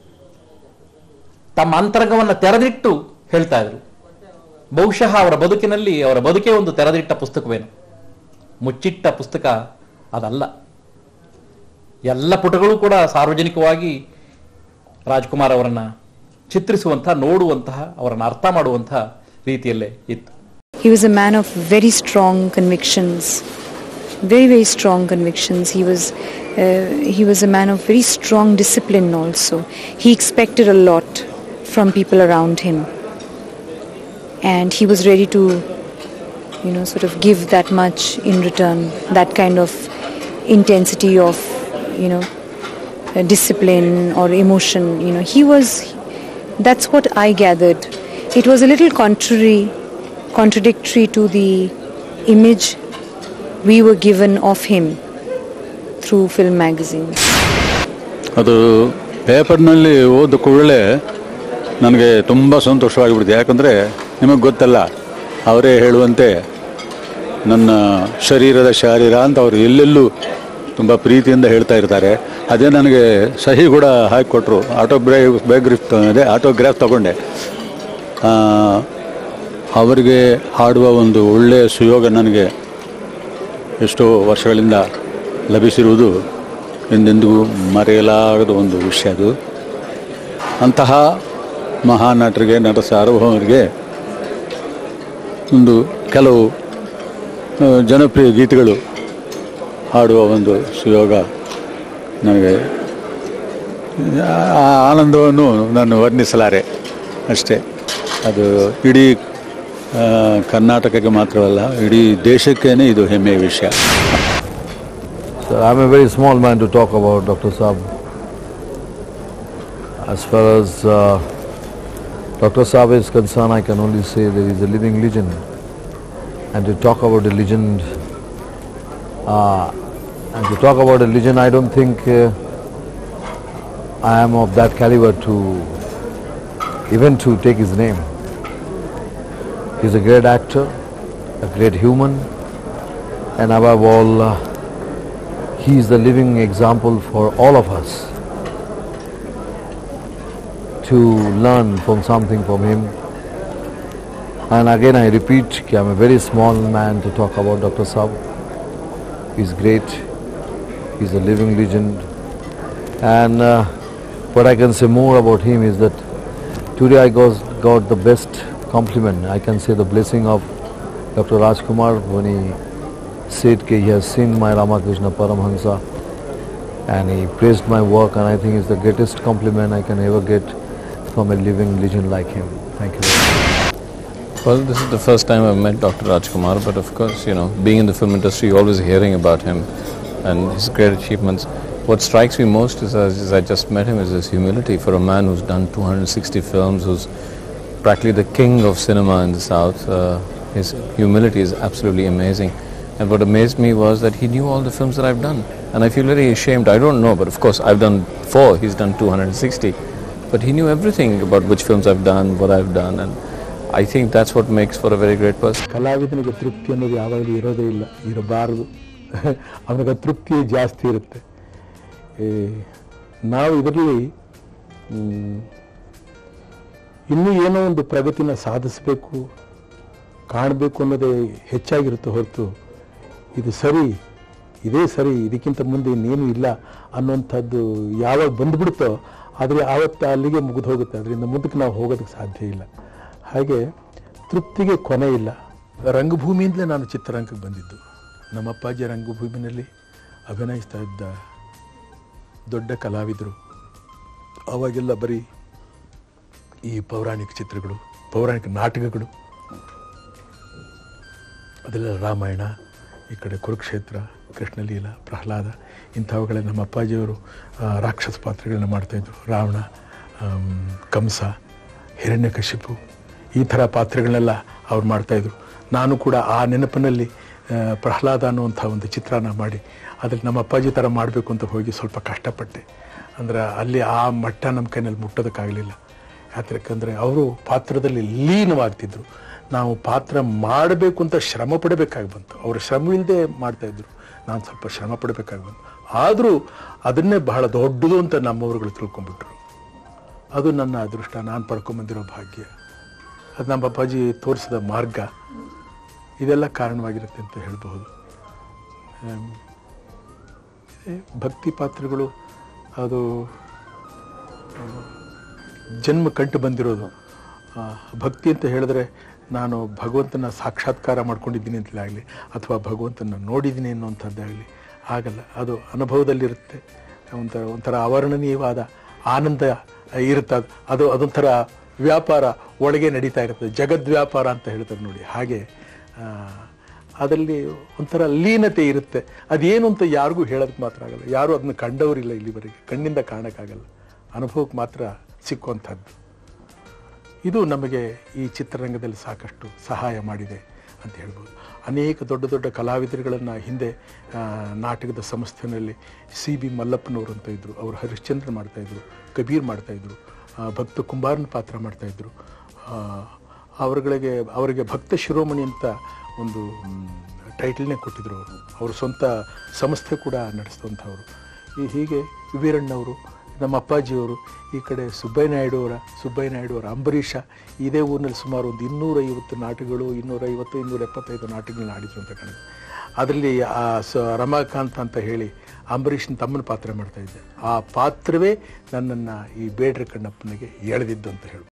ತಮ್ಮ ಅಂತರಂಗವನ್ನು ತೆರೆದಿಟ್ಟು ಹೇಳ್ತಾ ಇದ್ರು ಬಹುಶಃ ಅವರ ಬದುಕಿನಲ್ಲಿ ಅವರ ಬದುಕೇ ಒಂದು ತೆರೆದಿಟ್ಟ ಪುಸ್ತಕವೇನು ಮುಚ್ಚಿಟ್ಟ ಪುಸ್ತಕ ಅದಲ್ಲ ಎಲ್ಲ ಪುಟಗಳು ಕೂಡ ಸಾರ್ವಜನಿಕವಾಗಿ ರಾಜ್ಕುಮಾರ್ ಅವರನ್ನ ಚಿತ್ರಿಸುವಂತಹ ನೋಡುವಂತಹ ಅವರನ್ನು ಅರ್ಥ ಮಾಡುವಂತಹ ರೀತಿಯಲ್ಲೇ ಇತ್ತು He was a man of very strong convictions, very very strong convictions. He was uh, he was a man of very strong discipline also. He expected a lot from people around him, and he was ready to, you know, sort of give that much in return. That kind of intensity of, you know, uh, discipline or emotion. You know, he was. That's what I gathered. It was a little contrary contradictory to the image we were given of him through film magazines. ಅದು ಪೇಪರ್ನಲ್ಲಿ ಓದ ಕೂಡಲೇ ನನಗೆ ತುಂಬ ಸಂತೋಷವಾಗಿಬಿಡ್ತು ಯಾಕಂದರೆ ನಿಮಗೆ ಗೊತ್ತಲ್ಲ ಅವರೇ ಹೇಳುವಂತೆ ನನ್ನ ಶರೀರದ ಶಾರೀರ ಅಂತ ಅವರು ಎಲ್ಲೆಲ್ಲೂ ತುಂಬ ಪ್ರೀತಿಯಿಂದ ಹೇಳ್ತಾ ಇರ್ತಾರೆ ಅದೇ ನನಗೆ ಸಹಿ ಕೂಡ ಹಾಕಿಕೊಟ್ರು ಆಟೋಗ್ರೈ ಬಯೋಗ್ರಿಫ್ ಅದೇ ಆಟೋಗ್ರಾಫ್ ತಗೊಂಡೆ ಆ, ಅವರಿಗೆ ಹಾಡುವ ಒಂದು ಒಳ್ಳೆಯ ಸುಯೋಗ ನನಗೆ ಎಷ್ಟೋ ವರ್ಷಗಳಿಂದ ಲಭಿಸಿರುವುದು ಎಂದೆಂದಿಗೂ ಮರೆಯಲಾಗದ ಒಂದು ವಿಷಯ ಅದು ಅಂತಹ ಮಹಾನಟರಿಗೆ ನಟ ಸಾರ್ವಭೌಮರಿಗೆ ಒಂದು ಕೆಲವು ಆ, ಜನಪ್ರಿಯ ಗೀತೆಗಳು ಹಾಡುವ ಒಂದು ಸುಯೋಗ ನನಗೆ ಆ ಆನಂದವನ್ನು ನಾನು ವರ್ಣಿಸಲಾರೆ ಅಷ್ಟೇ ಅದು ಇಡೀ ಆ, ಕರ್ನಾಟಕಕ್ಕೆ ಮಾತ್ರವಲ್ಲ ಇಡೀ ದೇಶಕ್ಕೇನೆ ಇದು ಹೆಮ್ಮೆಯ ವಿಷಯ Sir, I'm a very small man to talk about Dr. Saab. As far as uh, Dr. Saab is concerned, I can only say that he's a living legend. And to talk about a legend, uh, and to talk about a legend, I don't think uh, I am of that caliber to even to take his name. He's a great actor, a great human, and above all, uh, he is the living example for all of us to learn from something from him. And again, I repeat, कि I'm a very small man to talk about Dr. Saab. He's great. He's a living legend. And uh, what I can say more about him is that today I got, got the best compliment. I can say the blessing of Dr. Rajkumar when he said that he has seen my Ramakrishna Paramhansa and he praised my work and I think it's the greatest compliment I can ever get from a living legend like him. Thank you. Well, this is the first time I've met Dr. Rajkumar, but of course, you know, being in the film industry, you're always hearing about him and his great achievements. What strikes me most is, as, as I just met him, is his humility for a man who's done 260 films, who's practically the king of cinema in the South. Uh, his humility is absolutely amazing. And what amazed me was that he knew all the films that I've done. And I feel very ashamed. I don't know, but of course, I've done four, he's done 260. But he knew everything about which films I've done, what I've done, and I think that's what makes for a very great person. ಕಲಾವಿದನಿಗೆ ತೃಪ್ತಿ ಅನ್ನೋದು ಯಾವಾಗಲೂ ಇರೋದೇ ಇಲ್ಲ ಇರಬಾರದು ಅವನಿಗೆ ತೃಪ್ತಿ ಜಾಸ್ತಿ ಇರುತ್ತೆ ಈ ನಾವು ಇದರಲ್ಲಿ ಮ್, ಇನ್ನೂ ಏನೋ ಒಂದು ಪ್ರಗತಿನ ಸಾಧಿಸಬೇಕು ಕಾಣಬೇಕು ಅನ್ನೋದೇ ಹೆಚ್ಚಾಗಿರುತ್ತೆ ಹೊರತು ಇದು ಸರಿ ಇದೇ ಸರಿ ಇದಕ್ಕಿಂತ ಮುಂದೆ ಇನ್ನೇನು ಇಲ್ಲ ಅನ್ನೋಂಥದ್ದು ಯಾವಾಗ ಬಂದ್ಬಿಡುತ್ತೋ ಆದರೆ ಆವತ್ತು ಅಲ್ಲಿಗೆ ಮುಗಿದು ಹೋಗುತ್ತೆ ಅದರಿಂದ ಮುಂದಕ್ಕೆ ನಾವು ಹೋಗೋದಕ್ಕೆ ಸಾಧ್ಯ ಇಲ್ಲ ಹಾಗೆ ತೃಪ್ತಿಗೆ ಕೊನೆ ಇಲ್ಲ ರಂಗಭೂಮಿಯಿಂದಲೇ ನಾನು ಚಿತ್ರರಂಗಕ್ಕೆ ಬಂದಿದ್ದು ನಮ್ಮ ಅಪ್ಪಾಜಿ ರಂಗಭೂಮಿನಲ್ಲಿ ಅಭಿನಯಿಸ್ತಾ ಇದ್ದ ದೊಡ್ಡ ಕಲಾವಿದರು ಅವಾಗೆಲ್ಲ ಬರೀ ಈ ಪೌರಾಣಿಕ ಚಿತ್ರಗಳು ಪೌರಾಣಿಕ ನಾಟಕಗಳು ಅದೆಲ್ಲ ರಾಮಾಯಣ ಈ ಕಡೆ ಕುರುಕ್ಷೇತ್ರ ಕೃಷ್ಣಲೀಲ ಪ್ರಹ್ಲಾದ ಇಂಥವುಗಳೇ ನಮ್ಮ ಅಪ್ಪಾಜಿಯವರು ಆ, ರಾಕ್ಷಸ ಪಾತ್ರಗಳನ್ನ ಮಾಡ್ತಾಯಿದ್ರು ರಾವಣ ಆಮ್, ಕಂಸ ಹಿರಣ್ಯಕಶಿಪು ಈ ಥರ ಪಾತ್ರಗಳನ್ನೆಲ್ಲ ಅವ್ರು ಮಾಡ್ತಾಯಿದ್ರು ನಾನು ಕೂಡ ಆ ನೆನಪಿನಲ್ಲಿ ಆ, ಪ್ರಹ್ಲಾದ ಅನ್ನುವಂಥ ಒಂದು ಚಿತ್ರನ ಮಾಡಿ ಅದ್ರಲ್ಲಿ ನಮ್ಮ ಅಪ್ಪಾಜಿ ಥರ ಮಾಡಬೇಕು ಅಂತ ಹೋಗಿ ಸ್ವಲ್ಪ ಕಷ್ಟಪಟ್ಟೆ ಅಂದರೆ ಅಲ್ಲಿ ಆ ಮಟ್ಟ ನಮ್ಮ ಕೈನಲ್ಲಿ ಮುಟ್ಟೋದಕ್ಕಾಗಲಿಲ್ಲ ಯಾತಕ್ಕಂದರೆ ಅವರು ಪಾತ್ರದಲ್ಲಿ ಲೀನವಾಗ್ತಿದ್ರು ನಾವು ಪಾತ್ರ ಮಾಡಬೇಕು ಅಂತ ಶ್ರಮ ಪಡಬೇಕಾಗಿ ಬಂತು ಅವರು ಶ್ರಮ ಇಲ್ಲದೆ ಮಾಡ್ತಾಯಿದ್ರು ನಾನು ಸ್ವಲ್ಪ ಶ್ರಮ ಪಡಬೇಕಾಗಿ ಬಂತು ಆದರೂ ಅದನ್ನೇ ಬಹಳ ದೊಡ್ಡದು ಅಂತ ನಮ್ಮವರುಗಳು ತಿಳ್ಕೊಂಡ್ಬಿಟ್ರು ಅದು ನನ್ನ ಅದೃಷ್ಟ ನಾನು ಪಡ್ಕೊಂಬಂದಿರೋ ಭಾಗ್ಯ ಅದು ನಮ್ಮ ಅಪ್ಪಾಜಿ ತೋರಿಸಿದ ಮಾರ್ಗ ಇದೆಲ್ಲ ಕಾರಣವಾಗಿರುತ್ತೆ ಅಂತ ಹೇಳಬಹುದು ಆಮ್, ಇದೆ ಭಕ್ತಿ ಪಾತ್ರಗಳು ಅದು ಆ, ಜನ್ಮ ಕಂಡು ಬಂದಿರೋದು ಆ, ಭಕ್ತಿ ಅಂತ ಹೇಳಿದ್ರೆ ನಾನು ಭಗವಂತನ ಸಾಕ್ಷಾತ್ಕಾರ ಮಾಡ್ಕೊಂಡಿದ್ದೀನಿ ಅಂತಲೇ ಆಗಲಿ ಅಥವಾ ಭಗವಂತನ ನೋಡಿದ್ದೀನಿ ಅನ್ನುವಂಥದ್ದಾಗಲಿ ಆಗಲ್ಲ ಅದು ಅನುಭವದಲ್ಲಿರುತ್ತೆ ಒಂಥರ ಒಂಥರ ಅವರ್ಣನೀಯವಾದ ಆನಂದ ಇರುತ್ತೆ ಅದು. ಅದು ಅದೊಂಥರ ವ್ಯಾಪಾರ ಒಳಗೆ ನಡೀತಾ ಇರ್ತದೆ ಜಗದ್ವ್ಯಾಪಾರ ಅಂತ ಹೇಳ್ತಾರೆ ನೋಡಿ ಹಾಗೆ ಆ, ಅದರಲ್ಲಿ ಒಂಥರ ಲೀನತೆ ಇರುತ್ತೆ ಅದೇನು ಅಂತ ಯಾರಿಗೂ ಹೇಳೋದಕ್ಕೆ ಮಾತ್ರ ಆಗಲ್ಲ ಯಾರೂ ಅದನ್ನ ಕಂಡವರಿಲ್ಲ ಇಲ್ಲಿವರೆಗೆ ಕಣ್ಣಿಂದ ಕಾಣೋಕ್ಕಾಗಲ್ಲ ಅನುಭವಕ್ಕೆ ಮಾತ್ರ ಸಿಕ್ಕುವಂಥದ್ದು ಇದು ನಮಗೆ ಈ ಚಿತ್ರರಂಗದಲ್ಲಿ ಸಾಕಷ್ಟು ಸಹಾಯ ಮಾಡಿದೆ ಅಂತ ಹೇಳ್ಬೋದು ಅನೇಕ ದೊಡ್ಡ ದೊಡ್ಡ ಕಲಾವಿದರುಗಳನ್ನು ಹಿಂದೆ ಆ, ನಾಟಕದ ಸಂಸ್ಥೆಯಲ್ಲಿ ಸಿ ಬಿ ಮಲ್ಲಪ್ಪನವರು ಅಂತ ಇದ್ದರು ಅವರು ಹರಿಶ್ಚಂದ್ರ ಮಾಡ್ತಾಯಿದ್ರು ಕಬೀರ್ ಮಾಡ್ತಾಯಿದ್ರು ಆ, ಭಕ್ತ ಕುಂಬಾರನ ಪಾತ್ರ ಮಾಡ್ತಾಯಿದ್ರು ಅವರುಗಳಿಗೆ ಅವರಿಗೆ ಭಕ್ತ ಶಿರೋಮಣಿ ಅಂತ ಒಂದು ಟೈಟಲ್ನೇ ಕೊಟ್ಟಿದ್ರು ಅವರು ಅವ್ರ ಸ್ವಂತ ಸಂಸ್ಥೆ ಕೂಡ ನಡೆಸಿದಂಥವ್ರು ಈ ಹೀಗೆ ವೀರಣ್ಣವರು ನಮ್ಮ ಅಪ್ಪಾಜಿಯವರು ಈ ಕಡೆ ಸುಬ್ಬಯ್ಯ ನಾಯ್ಡು ಅವರ ಸುಬ್ಬಯ್ಯ ನಾಯ್ಡು ಅವರ ಅಂಬರೀಷ ಇದೇ ಊರಿನಲ್ಲಿ ಸುಮಾರು ಒಂದು ಇನ್ನೂರೈವತ್ತು ನಾಟಕಗಳು ಇನ್ನೂರೈವತ್ತು ಇನ್ನೂರ ಎಪ್ಪತ್ತೈದು ನಾಟಕಗಳನ್ನ ಆಡಿದ್ರು ಅಂತ ಕಾಣುತ್ತೆ ಅದರಲ್ಲಿ ಆ ಸ ರಮಾಕಾಂತ್ ಅಂತ ಹೇಳಿ ಅಂಬರೀಷನ ತಮ್ಮನ ಪಾತ್ರ ಮಾಡ್ತಾ ಇದ್ದೆ ಆ ಪಾತ್ರವೇ ನನ್ನನ್ನು ಈ ಬೇಡ್ರ ಕಣ್ಣಪ್ಪನಿಗೆ ಎಳೆದಿದ್ದು ಅಂತ ಹೇಳ್ಬೋದು